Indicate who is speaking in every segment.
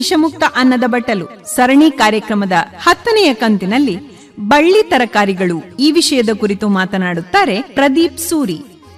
Speaker 1: ವಿಷಮುಕ್ತ ಅನ್ನದ ಬಟ್ಟಲು ಸರಣಿ ಕಾರ್ಯಕ್ರಮದ ಹತ್ತನೆಯ ಕಂತಿನಲ್ಲಿ ಬಳ್ಳಿ ತರಕಾರಿಗಳು ಈ ವಿಷಯದ ಕುರಿತು ಮಾತನಾಡುತ್ತಾರೆ ಪ್ರದೀಪ್ ಸೂರಿ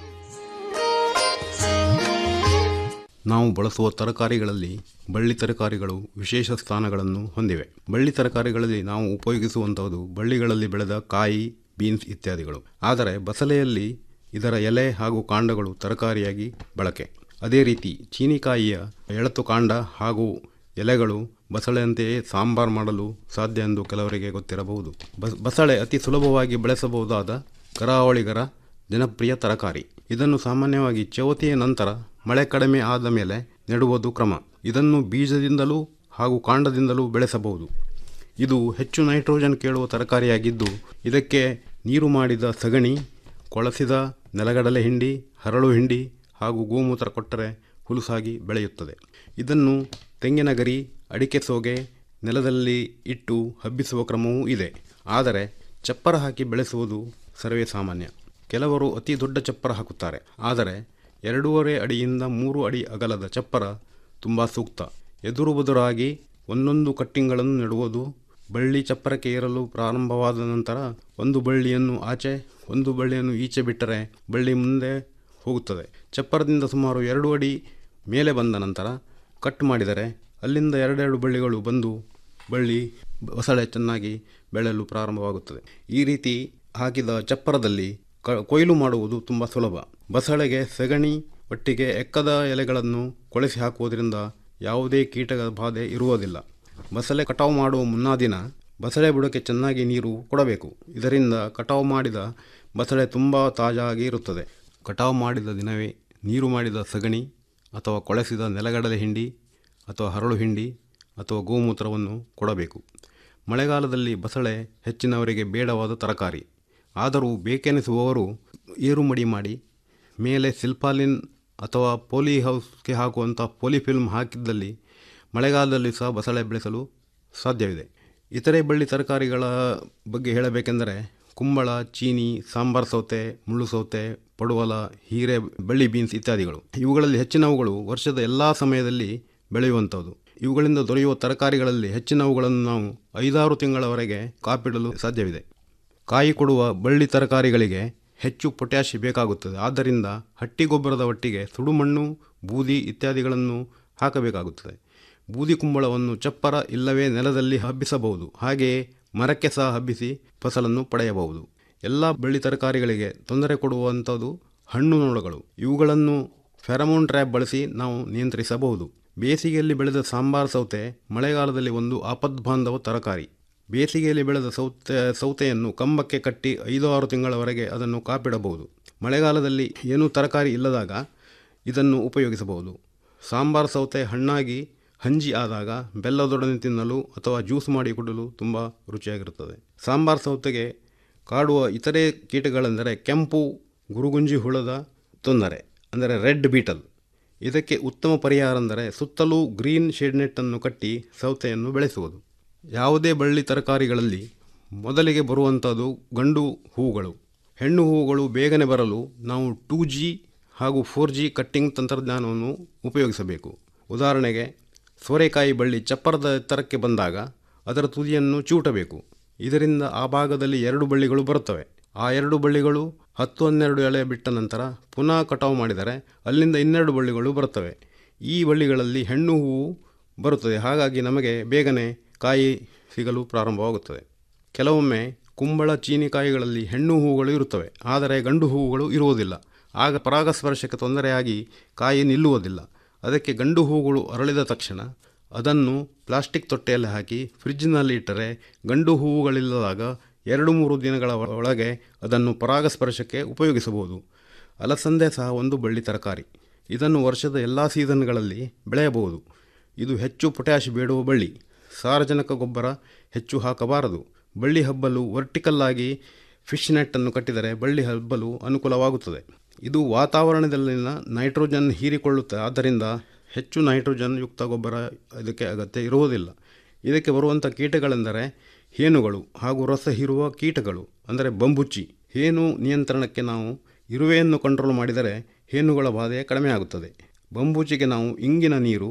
Speaker 2: ನಾವು ಬಳಸುವ ತರಕಾರಿಗಳಲ್ಲಿ ಬಳ್ಳಿ ತರಕಾರಿಗಳು ವಿಶೇಷ ಸ್ಥಾನಗಳನ್ನು ಹೊಂದಿವೆ ಬಳ್ಳಿ ತರಕಾರಿಗಳಲ್ಲಿ ನಾವು ಉಪಯೋಗಿಸುವಂಥದ್ದು ಬಳ್ಳಿಗಳಲ್ಲಿ ಬೆಳೆದ ಕಾಯಿ ಬೀನ್ಸ್ ಇತ್ಯಾದಿಗಳು ಆದರೆ ಬಸಳೆಯಲ್ಲಿ ಇದರ ಎಲೆ ಹಾಗೂ ಕಾಂಡಗಳು ತರಕಾರಿಯಾಗಿ ಬಳಕೆ ಅದೇ ರೀತಿ ಚೀನಿಕಾಯಿಯ ಎಳತು ಕಾಂಡ ಹಾಗೂ ಎಲೆಗಳು ಬಸಳೆಯಂತೆಯೇ ಸಾಂಬಾರ್ ಮಾಡಲು ಸಾಧ್ಯ ಎಂದು ಕೆಲವರಿಗೆ ಗೊತ್ತಿರಬಹುದು ಬಸ್ ಬಸಳೆ ಅತಿ ಸುಲಭವಾಗಿ ಬೆಳೆಸಬಹುದಾದ ಕರಾವಳಿಗರ ಜನಪ್ರಿಯ ತರಕಾರಿ ಇದನ್ನು ಸಾಮಾನ್ಯವಾಗಿ ಚವತಿಯ ನಂತರ ಮಳೆ ಕಡಿಮೆ ಆದ ಮೇಲೆ ನೆಡುವುದು ಕ್ರಮ ಇದನ್ನು ಬೀಜದಿಂದಲೂ ಹಾಗೂ ಕಾಂಡದಿಂದಲೂ ಬೆಳೆಸಬಹುದು ಇದು ಹೆಚ್ಚು ನೈಟ್ರೋಜನ್ ಕೇಳುವ ತರಕಾರಿಯಾಗಿದ್ದು ಇದಕ್ಕೆ ನೀರು ಮಾಡಿದ ಸಗಣಿ ಕೊಳಸಿದ ನೆಲಗಡಲೆ ಹಿಂಡಿ ಹರಳು ಹಿಂಡಿ ಹಾಗೂ ಗೋಮೂತ್ರ ಕೊಟ್ಟರೆ ಹುಲುಸಾಗಿ ಬೆಳೆಯುತ್ತದೆ ಇದನ್ನು ತೆಂಗಿನ ಗರಿ ಅಡಿಕೆ ಸೋಗೆ ನೆಲದಲ್ಲಿ ಇಟ್ಟು ಹಬ್ಬಿಸುವ ಕ್ರಮವೂ ಇದೆ ಆದರೆ ಚಪ್ಪರ ಹಾಕಿ ಬೆಳೆಸುವುದು ಸರ್ವೇ ಸಾಮಾನ್ಯ ಕೆಲವರು ಅತಿ ದೊಡ್ಡ ಚಪ್ಪರ ಹಾಕುತ್ತಾರೆ ಆದರೆ ಎರಡೂವರೆ ಅಡಿಯಿಂದ ಮೂರು ಅಡಿ ಅಗಲದ ಚಪ್ಪರ ತುಂಬ ಸೂಕ್ತ ಎದುರು ಬದುರಾಗಿ ಒಂದೊಂದು ಕಟ್ಟಿಂಗ್ಗಳನ್ನು ನೆಡುವುದು ಬಳ್ಳಿ ಚಪ್ಪರಕ್ಕೆ ಏರಲು ಪ್ರಾರಂಭವಾದ ನಂತರ ಒಂದು ಬಳ್ಳಿಯನ್ನು ಆಚೆ ಒಂದು ಬಳ್ಳಿಯನ್ನು ಈಚೆ ಬಿಟ್ಟರೆ ಬಳ್ಳಿ ಮುಂದೆ ಹೋಗುತ್ತದೆ ಚಪ್ಪರದಿಂದ ಸುಮಾರು ಎರಡು ಅಡಿ ಮೇಲೆ ಬಂದ ನಂತರ ಕಟ್ ಮಾಡಿದರೆ ಅಲ್ಲಿಂದ ಎರಡೆರಡು ಬಳ್ಳಿಗಳು ಬಂದು ಬಳ್ಳಿ ಬಸಳೆ ಚೆನ್ನಾಗಿ ಬೆಳೆಯಲು ಪ್ರಾರಂಭವಾಗುತ್ತದೆ ಈ ರೀತಿ ಹಾಕಿದ ಚಪ್ಪರದಲ್ಲಿ ಕ ಕೊಯ್ಲು ಮಾಡುವುದು ತುಂಬ ಸುಲಭ ಬಸಳೆಗೆ ಸೆಗಣಿ ಒಟ್ಟಿಗೆ ಎಕ್ಕದ ಎಲೆಗಳನ್ನು ಕೊಳೆಸಿ ಹಾಕುವುದರಿಂದ ಯಾವುದೇ ಕೀಟಗಳ ಬಾಧೆ ಇರುವುದಿಲ್ಲ ಬಸಳೆ ಕಟಾವು ಮಾಡುವ ಮುನ್ನಾ ದಿನ ಬಸಳೆ ಬುಡಕ್ಕೆ ಚೆನ್ನಾಗಿ ನೀರು ಕೊಡಬೇಕು ಇದರಿಂದ ಕಟಾವು ಮಾಡಿದ ಬಸಳೆ ತುಂಬ ತಾಜಾಗಿ ಇರುತ್ತದೆ ಕಟಾವು ಮಾಡಿದ ದಿನವೇ ನೀರು ಮಾಡಿದ ಸಗಣಿ ಅಥವಾ ಕೊಳೆಸಿದ ನೆಲಗಡಲೆ ಹಿಂಡಿ ಅಥವಾ ಹರಳು ಹಿಂಡಿ ಅಥವಾ ಗೋಮೂತ್ರವನ್ನು ಕೊಡಬೇಕು ಮಳೆಗಾಲದಲ್ಲಿ ಬಸಳೆ ಹೆಚ್ಚಿನವರಿಗೆ ಬೇಡವಾದ ತರಕಾರಿ ಆದರೂ ಬೇಕೆನಿಸುವವರು ಏರುಮಡಿ ಮಾಡಿ ಮೇಲೆ ಸಿಲ್ಪಾಲಿನ್ ಅಥವಾ ಪೋಲಿ ಹೌಸ್ಗೆ ಹಾಕುವಂಥ ಪೋಲಿಫಿಲ್ಮ್ ಹಾಕಿದ್ದಲ್ಲಿ ಮಳೆಗಾಲದಲ್ಲಿ ಸಹ ಬಸಳೆ ಬೆಳೆಸಲು ಸಾಧ್ಯವಿದೆ ಇತರೆ ಬಳ್ಳಿ ತರಕಾರಿಗಳ ಬಗ್ಗೆ ಹೇಳಬೇಕೆಂದರೆ ಕುಂಬಳ ಚೀನಿ ಸಾಂಬಾರ್ ಸೌತೆ ಮುಳ್ಳು ಸೌತೆ ಪಡುವಲ ಹೀರೆ ಬಳ್ಳಿ ಬೀನ್ಸ್ ಇತ್ಯಾದಿಗಳು ಇವುಗಳಲ್ಲಿ ಹೆಚ್ಚಿನವುಗಳು ವರ್ಷದ ಎಲ್ಲ ಸಮಯದಲ್ಲಿ ಬೆಳೆಯುವಂಥದ್ದು ಇವುಗಳಿಂದ ದೊರೆಯುವ ತರಕಾರಿಗಳಲ್ಲಿ ಹೆಚ್ಚಿನವುಗಳನ್ನು ನಾವು ಐದಾರು ತಿಂಗಳವರೆಗೆ ಕಾಪಿಡಲು ಸಾಧ್ಯವಿದೆ ಕಾಯಿ ಕೊಡುವ ಬಳ್ಳಿ ತರಕಾರಿಗಳಿಗೆ ಹೆಚ್ಚು ಪೊಟ್ಯಾಷ್ ಬೇಕಾಗುತ್ತದೆ ಆದ್ದರಿಂದ ಹಟ್ಟಿ ಗೊಬ್ಬರದ ಒಟ್ಟಿಗೆ ಸುಡುಮಣ್ಣು ಬೂದಿ ಇತ್ಯಾದಿಗಳನ್ನು ಹಾಕಬೇಕಾಗುತ್ತದೆ ಬೂದಿ ಕುಂಬಳವನ್ನು ಚಪ್ಪರ ಇಲ್ಲವೇ ನೆಲದಲ್ಲಿ ಹಬ್ಬಿಸಬಹುದು ಹಾಗೆಯೇ ಮರಕ್ಕೆ ಸಹ ಹಬ್ಬಿಸಿ ಫಸಲನ್ನು ಪಡೆಯಬಹುದು ಎಲ್ಲ ಬಳ್ಳಿ ತರಕಾರಿಗಳಿಗೆ ತೊಂದರೆ ಕೊಡುವಂಥದ್ದು ಹಣ್ಣು ನೊಣಗಳು ಇವುಗಳನ್ನು ಫೆರಮೋನ್ ಟ್ರ್ಯಾಪ್ ಬಳಸಿ ನಾವು ನಿಯಂತ್ರಿಸಬಹುದು ಬೇಸಿಗೆಯಲ್ಲಿ ಬೆಳೆದ ಸಾಂಬಾರ್ ಸೌತೆ ಮಳೆಗಾಲದಲ್ಲಿ ಒಂದು ಆಪದ್ಬಾಂಧವ ತರಕಾರಿ ಬೇಸಿಗೆಯಲ್ಲಿ ಬೆಳೆದ ಸೌತೆ ಸೌತೆಯನ್ನು ಕಂಬಕ್ಕೆ ಕಟ್ಟಿ ಐದು ಆರು ತಿಂಗಳವರೆಗೆ ಅದನ್ನು ಕಾಪಿಡಬಹುದು ಮಳೆಗಾಲದಲ್ಲಿ ಏನೂ ತರಕಾರಿ ಇಲ್ಲದಾಗ ಇದನ್ನು ಉಪಯೋಗಿಸಬಹುದು ಸಾಂಬಾರ್ ಸೌತೆ ಹಣ್ಣಾಗಿ ಹಂಜಿ ಆದಾಗ ಬೆಲ್ಲದೊಡನೆ ತಿನ್ನಲು ಅಥವಾ ಜ್ಯೂಸ್ ಮಾಡಿ ಕುಡಲು ತುಂಬ ರುಚಿಯಾಗಿರುತ್ತದೆ ಸಾಂಬಾರ್ ಸೌತೆಗೆ ಕಾಡುವ ಇತರೆ ಕೀಟಗಳೆಂದರೆ ಕೆಂಪು ಗುರುಗುಂಜಿ ಹುಳದ ತೊಂದರೆ ಅಂದರೆ ರೆಡ್ ಬೀಟಲ್ ಇದಕ್ಕೆ ಉತ್ತಮ ಪರಿಹಾರ ಅಂದರೆ ಸುತ್ತಲೂ ಗ್ರೀನ್ ಶೇಡ್ ನೆಟ್ಟನ್ನು ಕಟ್ಟಿ ಸೌತೆಯನ್ನು ಬೆಳೆಸುವುದು ಯಾವುದೇ ಬಳ್ಳಿ ತರಕಾರಿಗಳಲ್ಲಿ ಮೊದಲಿಗೆ ಬರುವಂಥದ್ದು ಗಂಡು ಹೂವುಗಳು ಹೆಣ್ಣು ಹೂವುಗಳು ಬೇಗನೆ ಬರಲು ನಾವು ಟೂ ಜಿ ಹಾಗೂ ಫೋರ್ ಜಿ ಕಟ್ಟಿಂಗ್ ತಂತ್ರಜ್ಞಾನವನ್ನು ಉಪಯೋಗಿಸಬೇಕು ಉದಾಹರಣೆಗೆ ಸೋರೆಕಾಯಿ ಬಳ್ಳಿ ಚಪ್ಪರದ ಎತ್ತರಕ್ಕೆ ಬಂದಾಗ ಅದರ ತುದಿಯನ್ನು ಚೂಟಬೇಕು ಇದರಿಂದ ಆ ಭಾಗದಲ್ಲಿ ಎರಡು ಬಳ್ಳಿಗಳು ಬರುತ್ತವೆ ಆ ಎರಡು ಬಳ್ಳಿಗಳು ಹತ್ತು ಹನ್ನೆರಡು ಎಳೆ ಬಿಟ್ಟ ನಂತರ ಪುನಃ ಕಟಾವು ಮಾಡಿದರೆ ಅಲ್ಲಿಂದ ಇನ್ನೆರಡು ಬಳ್ಳಿಗಳು ಬರುತ್ತವೆ ಈ ಬಳ್ಳಿಗಳಲ್ಲಿ ಹೆಣ್ಣು ಹೂವು ಬರುತ್ತದೆ ಹಾಗಾಗಿ ನಮಗೆ ಬೇಗನೆ ಕಾಯಿ ಸಿಗಲು ಪ್ರಾರಂಭವಾಗುತ್ತದೆ ಕೆಲವೊಮ್ಮೆ ಕುಂಬಳ ಚೀನಿಕಾಯಿಗಳಲ್ಲಿ ಹೆಣ್ಣು ಹೂವುಗಳು ಇರುತ್ತವೆ ಆದರೆ ಗಂಡು ಹೂವುಗಳು ಇರುವುದಿಲ್ಲ ಆಗ ಪರಾಗಸ್ಪರ್ಶಕ್ಕೆ ತೊಂದರೆಯಾಗಿ ಕಾಯಿ ನಿಲ್ಲುವುದಿಲ್ಲ ಅದಕ್ಕೆ ಗಂಡು ಹೂವುಗಳು ಅರಳಿದ ತಕ್ಷಣ ಅದನ್ನು ಪ್ಲಾಸ್ಟಿಕ್ ತೊಟ್ಟೆಯಲ್ಲಿ ಹಾಕಿ ಫ್ರಿಜ್ಜಿನಲ್ಲಿ ಇಟ್ಟರೆ ಗಂಡು ಹೂವುಗಳಿಲ್ಲದಾಗ ಎರಡು ಮೂರು ದಿನಗಳ ಒಳಗೆ ಅದನ್ನು ಪರಾಗಸ್ಪರ್ಶಕ್ಕೆ ಉಪಯೋಗಿಸಬಹುದು ಅಲಸಂದೆ ಸಹ ಒಂದು ಬಳ್ಳಿ ತರಕಾರಿ ಇದನ್ನು ವರ್ಷದ ಎಲ್ಲ ಸೀಸನ್ಗಳಲ್ಲಿ ಬೆಳೆಯಬಹುದು ಇದು ಹೆಚ್ಚು ಪೊಟ್ಯಾಷ್ ಬೇಡುವ ಬಳ್ಳಿ ಸಾರಜನಕ ಗೊಬ್ಬರ ಹೆಚ್ಚು ಹಾಕಬಾರದು ಬಳ್ಳಿ ಹಬ್ಬಲು ವರ್ಟಿಕಲ್ಲಾಗಿ ಫಿಶ್ ನೆಟ್ಟನ್ನು ಕಟ್ಟಿದರೆ ಬಳ್ಳಿ ಹಬ್ಬಲು ಅನುಕೂಲವಾಗುತ್ತದೆ ಇದು ವಾತಾವರಣದಲ್ಲಿನ ನೈಟ್ರೋಜನ್ ಹೀರಿಕೊಳ್ಳುತ್ತೆ ಆದ್ದರಿಂದ ಹೆಚ್ಚು ನೈಟ್ರೋಜನ್ ಯುಕ್ತ ಗೊಬ್ಬರ ಇದಕ್ಕೆ ಅಗತ್ಯ ಇರುವುದಿಲ್ಲ ಇದಕ್ಕೆ ಬರುವಂಥ ಕೀಟಗಳೆಂದರೆ ಹೇನುಗಳು ಹಾಗೂ ರಸ ಹೀರುವ ಕೀಟಗಳು ಅಂದರೆ ಬಂಬುಚ್ಚಿ ಹೇನು ನಿಯಂತ್ರಣಕ್ಕೆ ನಾವು ಇರುವೆಯನ್ನು ಕಂಟ್ರೋಲ್ ಮಾಡಿದರೆ ಹೇನುಗಳ ಬಾಧೆ ಕಡಿಮೆ ಆಗುತ್ತದೆ ಬಂಬೂಚಿಗೆ ನಾವು ಇಂಗಿನ ನೀರು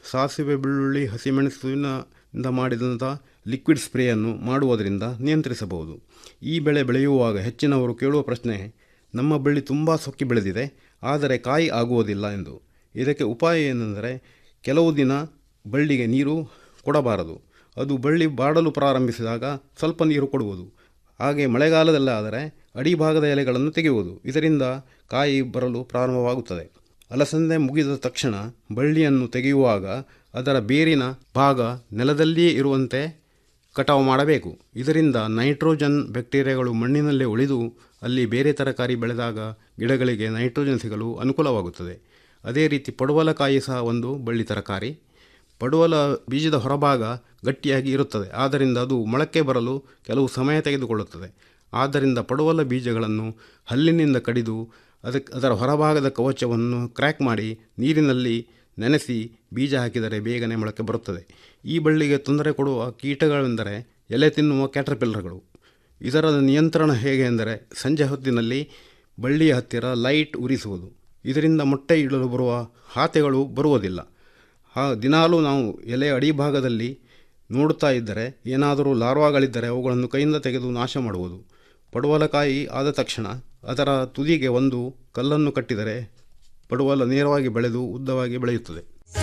Speaker 2: ಸಾಸಿವೆ ಬೆಳ್ಳುಳ್ಳಿ ಹಸಿಮೆಣಸಿನಿಂದ ಮಾಡಿದಂಥ ಲಿಕ್ವಿಡ್ ಸ್ಪ್ರೇಯನ್ನು ಮಾಡುವುದರಿಂದ ನಿಯಂತ್ರಿಸಬಹುದು ಈ ಬೆಳೆ ಬೆಳೆಯುವಾಗ ಹೆಚ್ಚಿನವರು ಕೇಳುವ ಪ್ರಶ್ನೆ ನಮ್ಮ ಬಳ್ಳಿ ತುಂಬ ಸೊಕ್ಕಿ ಬೆಳೆದಿದೆ ಆದರೆ ಕಾಯಿ ಆಗುವುದಿಲ್ಲ ಎಂದು ಇದಕ್ಕೆ ಉಪಾಯ ಏನೆಂದರೆ ಕೆಲವು ದಿನ ಬಳ್ಳಿಗೆ ನೀರು ಕೊಡಬಾರದು ಅದು ಬಳ್ಳಿ ಬಾಡಲು ಪ್ರಾರಂಭಿಸಿದಾಗ ಸ್ವಲ್ಪ ನೀರು ಕೊಡುವುದು ಹಾಗೆ ಮಳೆಗಾಲದಲ್ಲಾದರೆ ಅಡಿಭಾಗದ ಎಲೆಗಳನ್ನು ತೆಗೆಯುವುದು ಇದರಿಂದ ಕಾಯಿ ಬರಲು ಪ್ರಾರಂಭವಾಗುತ್ತದೆ ಅಲಸಂದೆ ಮುಗಿದ ತಕ್ಷಣ ಬಳ್ಳಿಯನ್ನು ತೆಗೆಯುವಾಗ ಅದರ ಬೇರಿನ ಭಾಗ ನೆಲದಲ್ಲಿಯೇ ಇರುವಂತೆ ಕಟಾವು ಮಾಡಬೇಕು ಇದರಿಂದ ನೈಟ್ರೋಜನ್ ಬ್ಯಾಕ್ಟೀರಿಯಾಗಳು ಮಣ್ಣಿನಲ್ಲೇ ಉಳಿದು ಅಲ್ಲಿ ಬೇರೆ ತರಕಾರಿ ಬೆಳೆದಾಗ ಗಿಡಗಳಿಗೆ ನೈಟ್ರೋಜನ್ ಸಿಗಲು ಅನುಕೂಲವಾಗುತ್ತದೆ ಅದೇ ರೀತಿ ಪಡುವಲಕಾಯಿ ಸಹ ಒಂದು ಬಳ್ಳಿ ತರಕಾರಿ ಪಡುವಲ ಬೀಜದ ಹೊರಭಾಗ ಗಟ್ಟಿಯಾಗಿ ಇರುತ್ತದೆ ಆದ್ದರಿಂದ ಅದು ಮೊಳಕೆ ಬರಲು ಕೆಲವು ಸಮಯ ತೆಗೆದುಕೊಳ್ಳುತ್ತದೆ ಆದ್ದರಿಂದ ಪಡುವಲ ಬೀಜಗಳನ್ನು ಹಲ್ಲಿನಿಂದ ಕಡಿದು ಅದಕ್ಕೆ ಅದರ ಹೊರಭಾಗದ ಕವಚವನ್ನು ಕ್ರ್ಯಾಕ್ ಮಾಡಿ ನೀರಿನಲ್ಲಿ ನೆನೆಸಿ ಬೀಜ ಹಾಕಿದರೆ ಬೇಗನೆ ಮೊಳಕೆ ಬರುತ್ತದೆ ಈ ಬಳ್ಳಿಗೆ ತೊಂದರೆ ಕೊಡುವ ಕೀಟಗಳೆಂದರೆ ಎಲೆ ತಿನ್ನುವ ಕ್ಯಾಟರ್ಪಿಲ್ಲರ್ಗಳು ಇದರ ನಿಯಂತ್ರಣ ಹೇಗೆ ಎಂದರೆ ಸಂಜೆ ಹೊತ್ತಿನಲ್ಲಿ ಬಳ್ಳಿಯ ಹತ್ತಿರ ಲೈಟ್ ಉರಿಸುವುದು ಇದರಿಂದ ಮೊಟ್ಟೆ ಇಡಲು ಬರುವ ಹಾತೆಗಳು ಬರುವುದಿಲ್ಲ ಆ ದಿನಾಲೂ ನಾವು ಎಲೆ ಅಡಿಭಾಗದಲ್ಲಿ ನೋಡುತ್ತಾ ಇದ್ದರೆ ಏನಾದರೂ ಲಾರ್ವಾಗಳಿದ್ದರೆ ಅವುಗಳನ್ನು ಕೈಯಿಂದ ತೆಗೆದು ನಾಶ ಮಾಡುವುದು ಪಡುವಲಕಾಯಿ ಆದ ತಕ್ಷಣ ಅದರ ತುದಿಗೆ ಒಂದು ಕಲ್ಲನ್ನು ಕಟ್ಟಿದರೆ ಪಡುವಲ ನೇರವಾಗಿ ಬೆಳೆದು ಉದ್ದವಾಗಿ ಬೆಳೆಯುತ್ತದೆ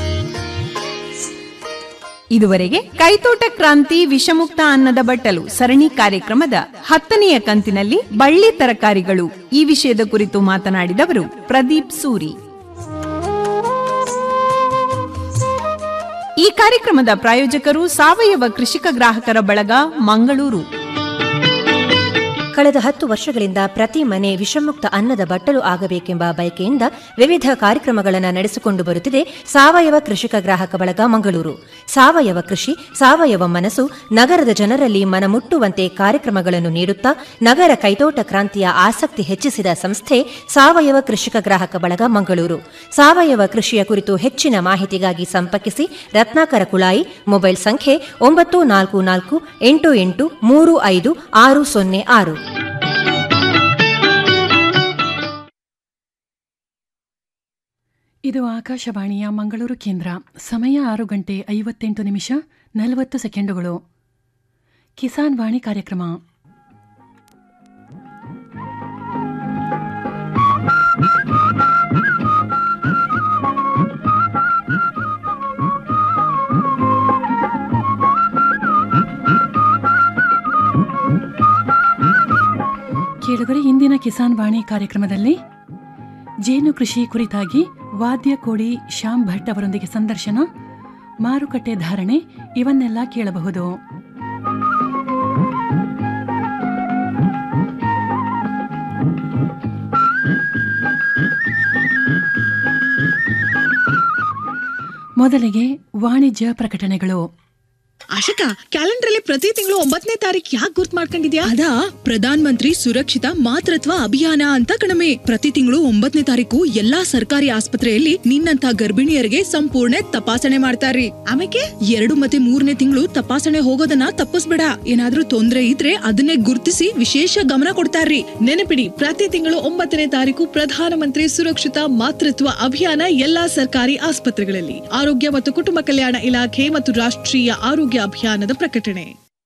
Speaker 1: ಇದುವರೆಗೆ ಕೈತೋಟ ಕ್ರಾಂತಿ ವಿಷಮುಕ್ತ ಅನ್ನದ ಬಟ್ಟಲು ಸರಣಿ ಕಾರ್ಯಕ್ರಮದ ಹತ್ತನೆಯ ಕಂತಿನಲ್ಲಿ ಬಳ್ಳಿ ತರಕಾರಿಗಳು ಈ ವಿಷಯದ ಕುರಿತು ಮಾತನಾಡಿದವರು ಪ್ರದೀಪ್ ಸೂರಿ ಈ ಕಾರ್ಯಕ್ರಮದ ಪ್ರಾಯೋಜಕರು ಸಾವಯವ ಕೃಷಿಕ ಗ್ರಾಹಕರ ಬಳಗ ಮಂಗಳೂರು
Speaker 3: ಕಳೆದ ಹತ್ತು ವರ್ಷಗಳಿಂದ ಪ್ರತಿ ಮನೆ ವಿಷಮುಕ್ತ ಅನ್ನದ ಬಟ್ಟಲು ಆಗಬೇಕೆಂಬ ಬಯಕೆಯಿಂದ ವಿವಿಧ ಕಾರ್ಯಕ್ರಮಗಳನ್ನು ನಡೆಸಿಕೊಂಡು ಬರುತ್ತಿದೆ ಸಾವಯವ ಕೃಷಿಕ ಗ್ರಾಹಕ ಬಳಗ ಮಂಗಳೂರು ಸಾವಯವ ಕೃಷಿ ಸಾವಯವ ಮನಸ್ಸು ನಗರದ ಜನರಲ್ಲಿ ಮನಮುಟ್ಟುವಂತೆ ಕಾರ್ಯಕ್ರಮಗಳನ್ನು ನೀಡುತ್ತಾ ನಗರ ಕೈತೋಟ ಕ್ರಾಂತಿಯ ಆಸಕ್ತಿ ಹೆಚ್ಚಿಸಿದ ಸಂಸ್ಥೆ ಸಾವಯವ ಕೃಷಿಕ ಗ್ರಾಹಕ ಬಳಗ ಮಂಗಳೂರು ಸಾವಯವ ಕೃಷಿಯ ಕುರಿತು ಹೆಚ್ಚಿನ ಮಾಹಿತಿಗಾಗಿ ಸಂಪರ್ಕಿಸಿ ರತ್ನಾಕರ ಕುಳಾಯಿ ಮೊಬೈಲ್ ಸಂಖ್ಯೆ ಒಂಬತ್ತು ನಾಲ್ಕು ನಾಲ್ಕು ಎಂಟು ಎಂಟು ಮೂರು ಐದು ಆರು ಸೊನ್ನೆ ಆರು
Speaker 4: ಇದು ಆಕಾಶವಾಣಿಯ ಮಂಗಳೂರು ಕೇಂದ್ರ ಸಮಯ ಆರು ಗಂಟೆ ಐವತ್ತೆಂಟು ನಿಮಿಷ ನಲವತ್ತು ಸೆಕೆಂಡುಗಳು ಕಿಸಾನ್ ವಾಣಿ ಕಾರ್ಯಕ್ರಮ ಕೇಳುಗರೆ ಇಂದಿನ ಕಿಸಾನ್ ವಾಣಿ ಕಾರ್ಯಕ್ರಮದಲ್ಲಿ ಜೇನು ಕೃಷಿ ಕುರಿತಾಗಿ ವಾದ್ಯ ಕೋಳಿ ಶ್ಯಾಮ್ ಭಟ್ ಅವರೊಂದಿಗೆ ಸಂದರ್ಶನ ಮಾರುಕಟ್ಟೆ ಧಾರಣೆ ಇವನ್ನೆಲ್ಲ ಕೇಳಬಹುದು ಮೊದಲಿಗೆ ವಾಣಿಜ್ಯ ಪ್ರಕಟಣೆಗಳು
Speaker 5: ಆಶಿಕಾ ಕ್ಯಾಲೆಂಡರ್ ಅಲ್ಲಿ ಪ್ರತಿ ತಿಂಗಳು ಒಂಬತ್ತನೇ ತಾರೀಕು ಯಾಕೆ ಗುರ್ತ್ ಮಾಡ್ಕೊಂಡಿದ್ಯಾ ಅದಾ ಪ್ರಧಾನ್ ಮಂತ್ರಿ ಸುರಕ್ಷಿತ ಮಾತೃತ್ವ ಅಭಿಯಾನ ಅಂತ ಕಣಮೆ ಪ್ರತಿ ತಿಂಗಳು ಒಂಬತ್ತನೇ ತಾರೀಕು ಎಲ್ಲಾ ಸರ್ಕಾರಿ ಆಸ್ಪತ್ರೆಯಲ್ಲಿ ನಿನ್ನಂತ ಗರ್ಭಿಣಿಯರಿಗೆ ಸಂಪೂರ್ಣ ತಪಾಸಣೆ ಮಾಡ್ತಾರ್ರಿ ಆಮೇಲೆ ಎರಡು ಮತ್ತೆ ಮೂರನೇ ತಿಂಗಳು ತಪಾಸಣೆ ಹೋಗೋದನ್ನ ತಪ್ಪಿಸ್ಬೇಡ ಏನಾದ್ರೂ ತೊಂದ್ರೆ ಇದ್ರೆ ಅದನ್ನೇ ಗುರ್ತಿಸಿ ವಿಶೇಷ ಗಮನ ಕೊಡ್ತಾರ್ರಿ ನೆನಪಿಡಿ ಪ್ರತಿ ತಿಂಗಳು ಒಂಬತ್ತನೇ ತಾರೀಕು ಪ್ರಧಾನಮಂತ್ರಿ ಸುರಕ್ಷಿತ ಮಾತೃತ್ವ ಅಭಿಯಾನ ಎಲ್ಲಾ ಸರ್ಕಾರಿ ಆಸ್ಪತ್ರೆಗಳಲ್ಲಿ ಆರೋಗ್ಯ ಮತ್ತು ಕುಟುಂಬ ಕಲ್ಯಾಣ ಇಲಾಖೆ ಮತ್ತು ರಾಷ್ಟ್ರೀಯ ಆರೋಗ್ಯ ಅಭಿಯಾನದ ಪ್ರಕಟಣೆ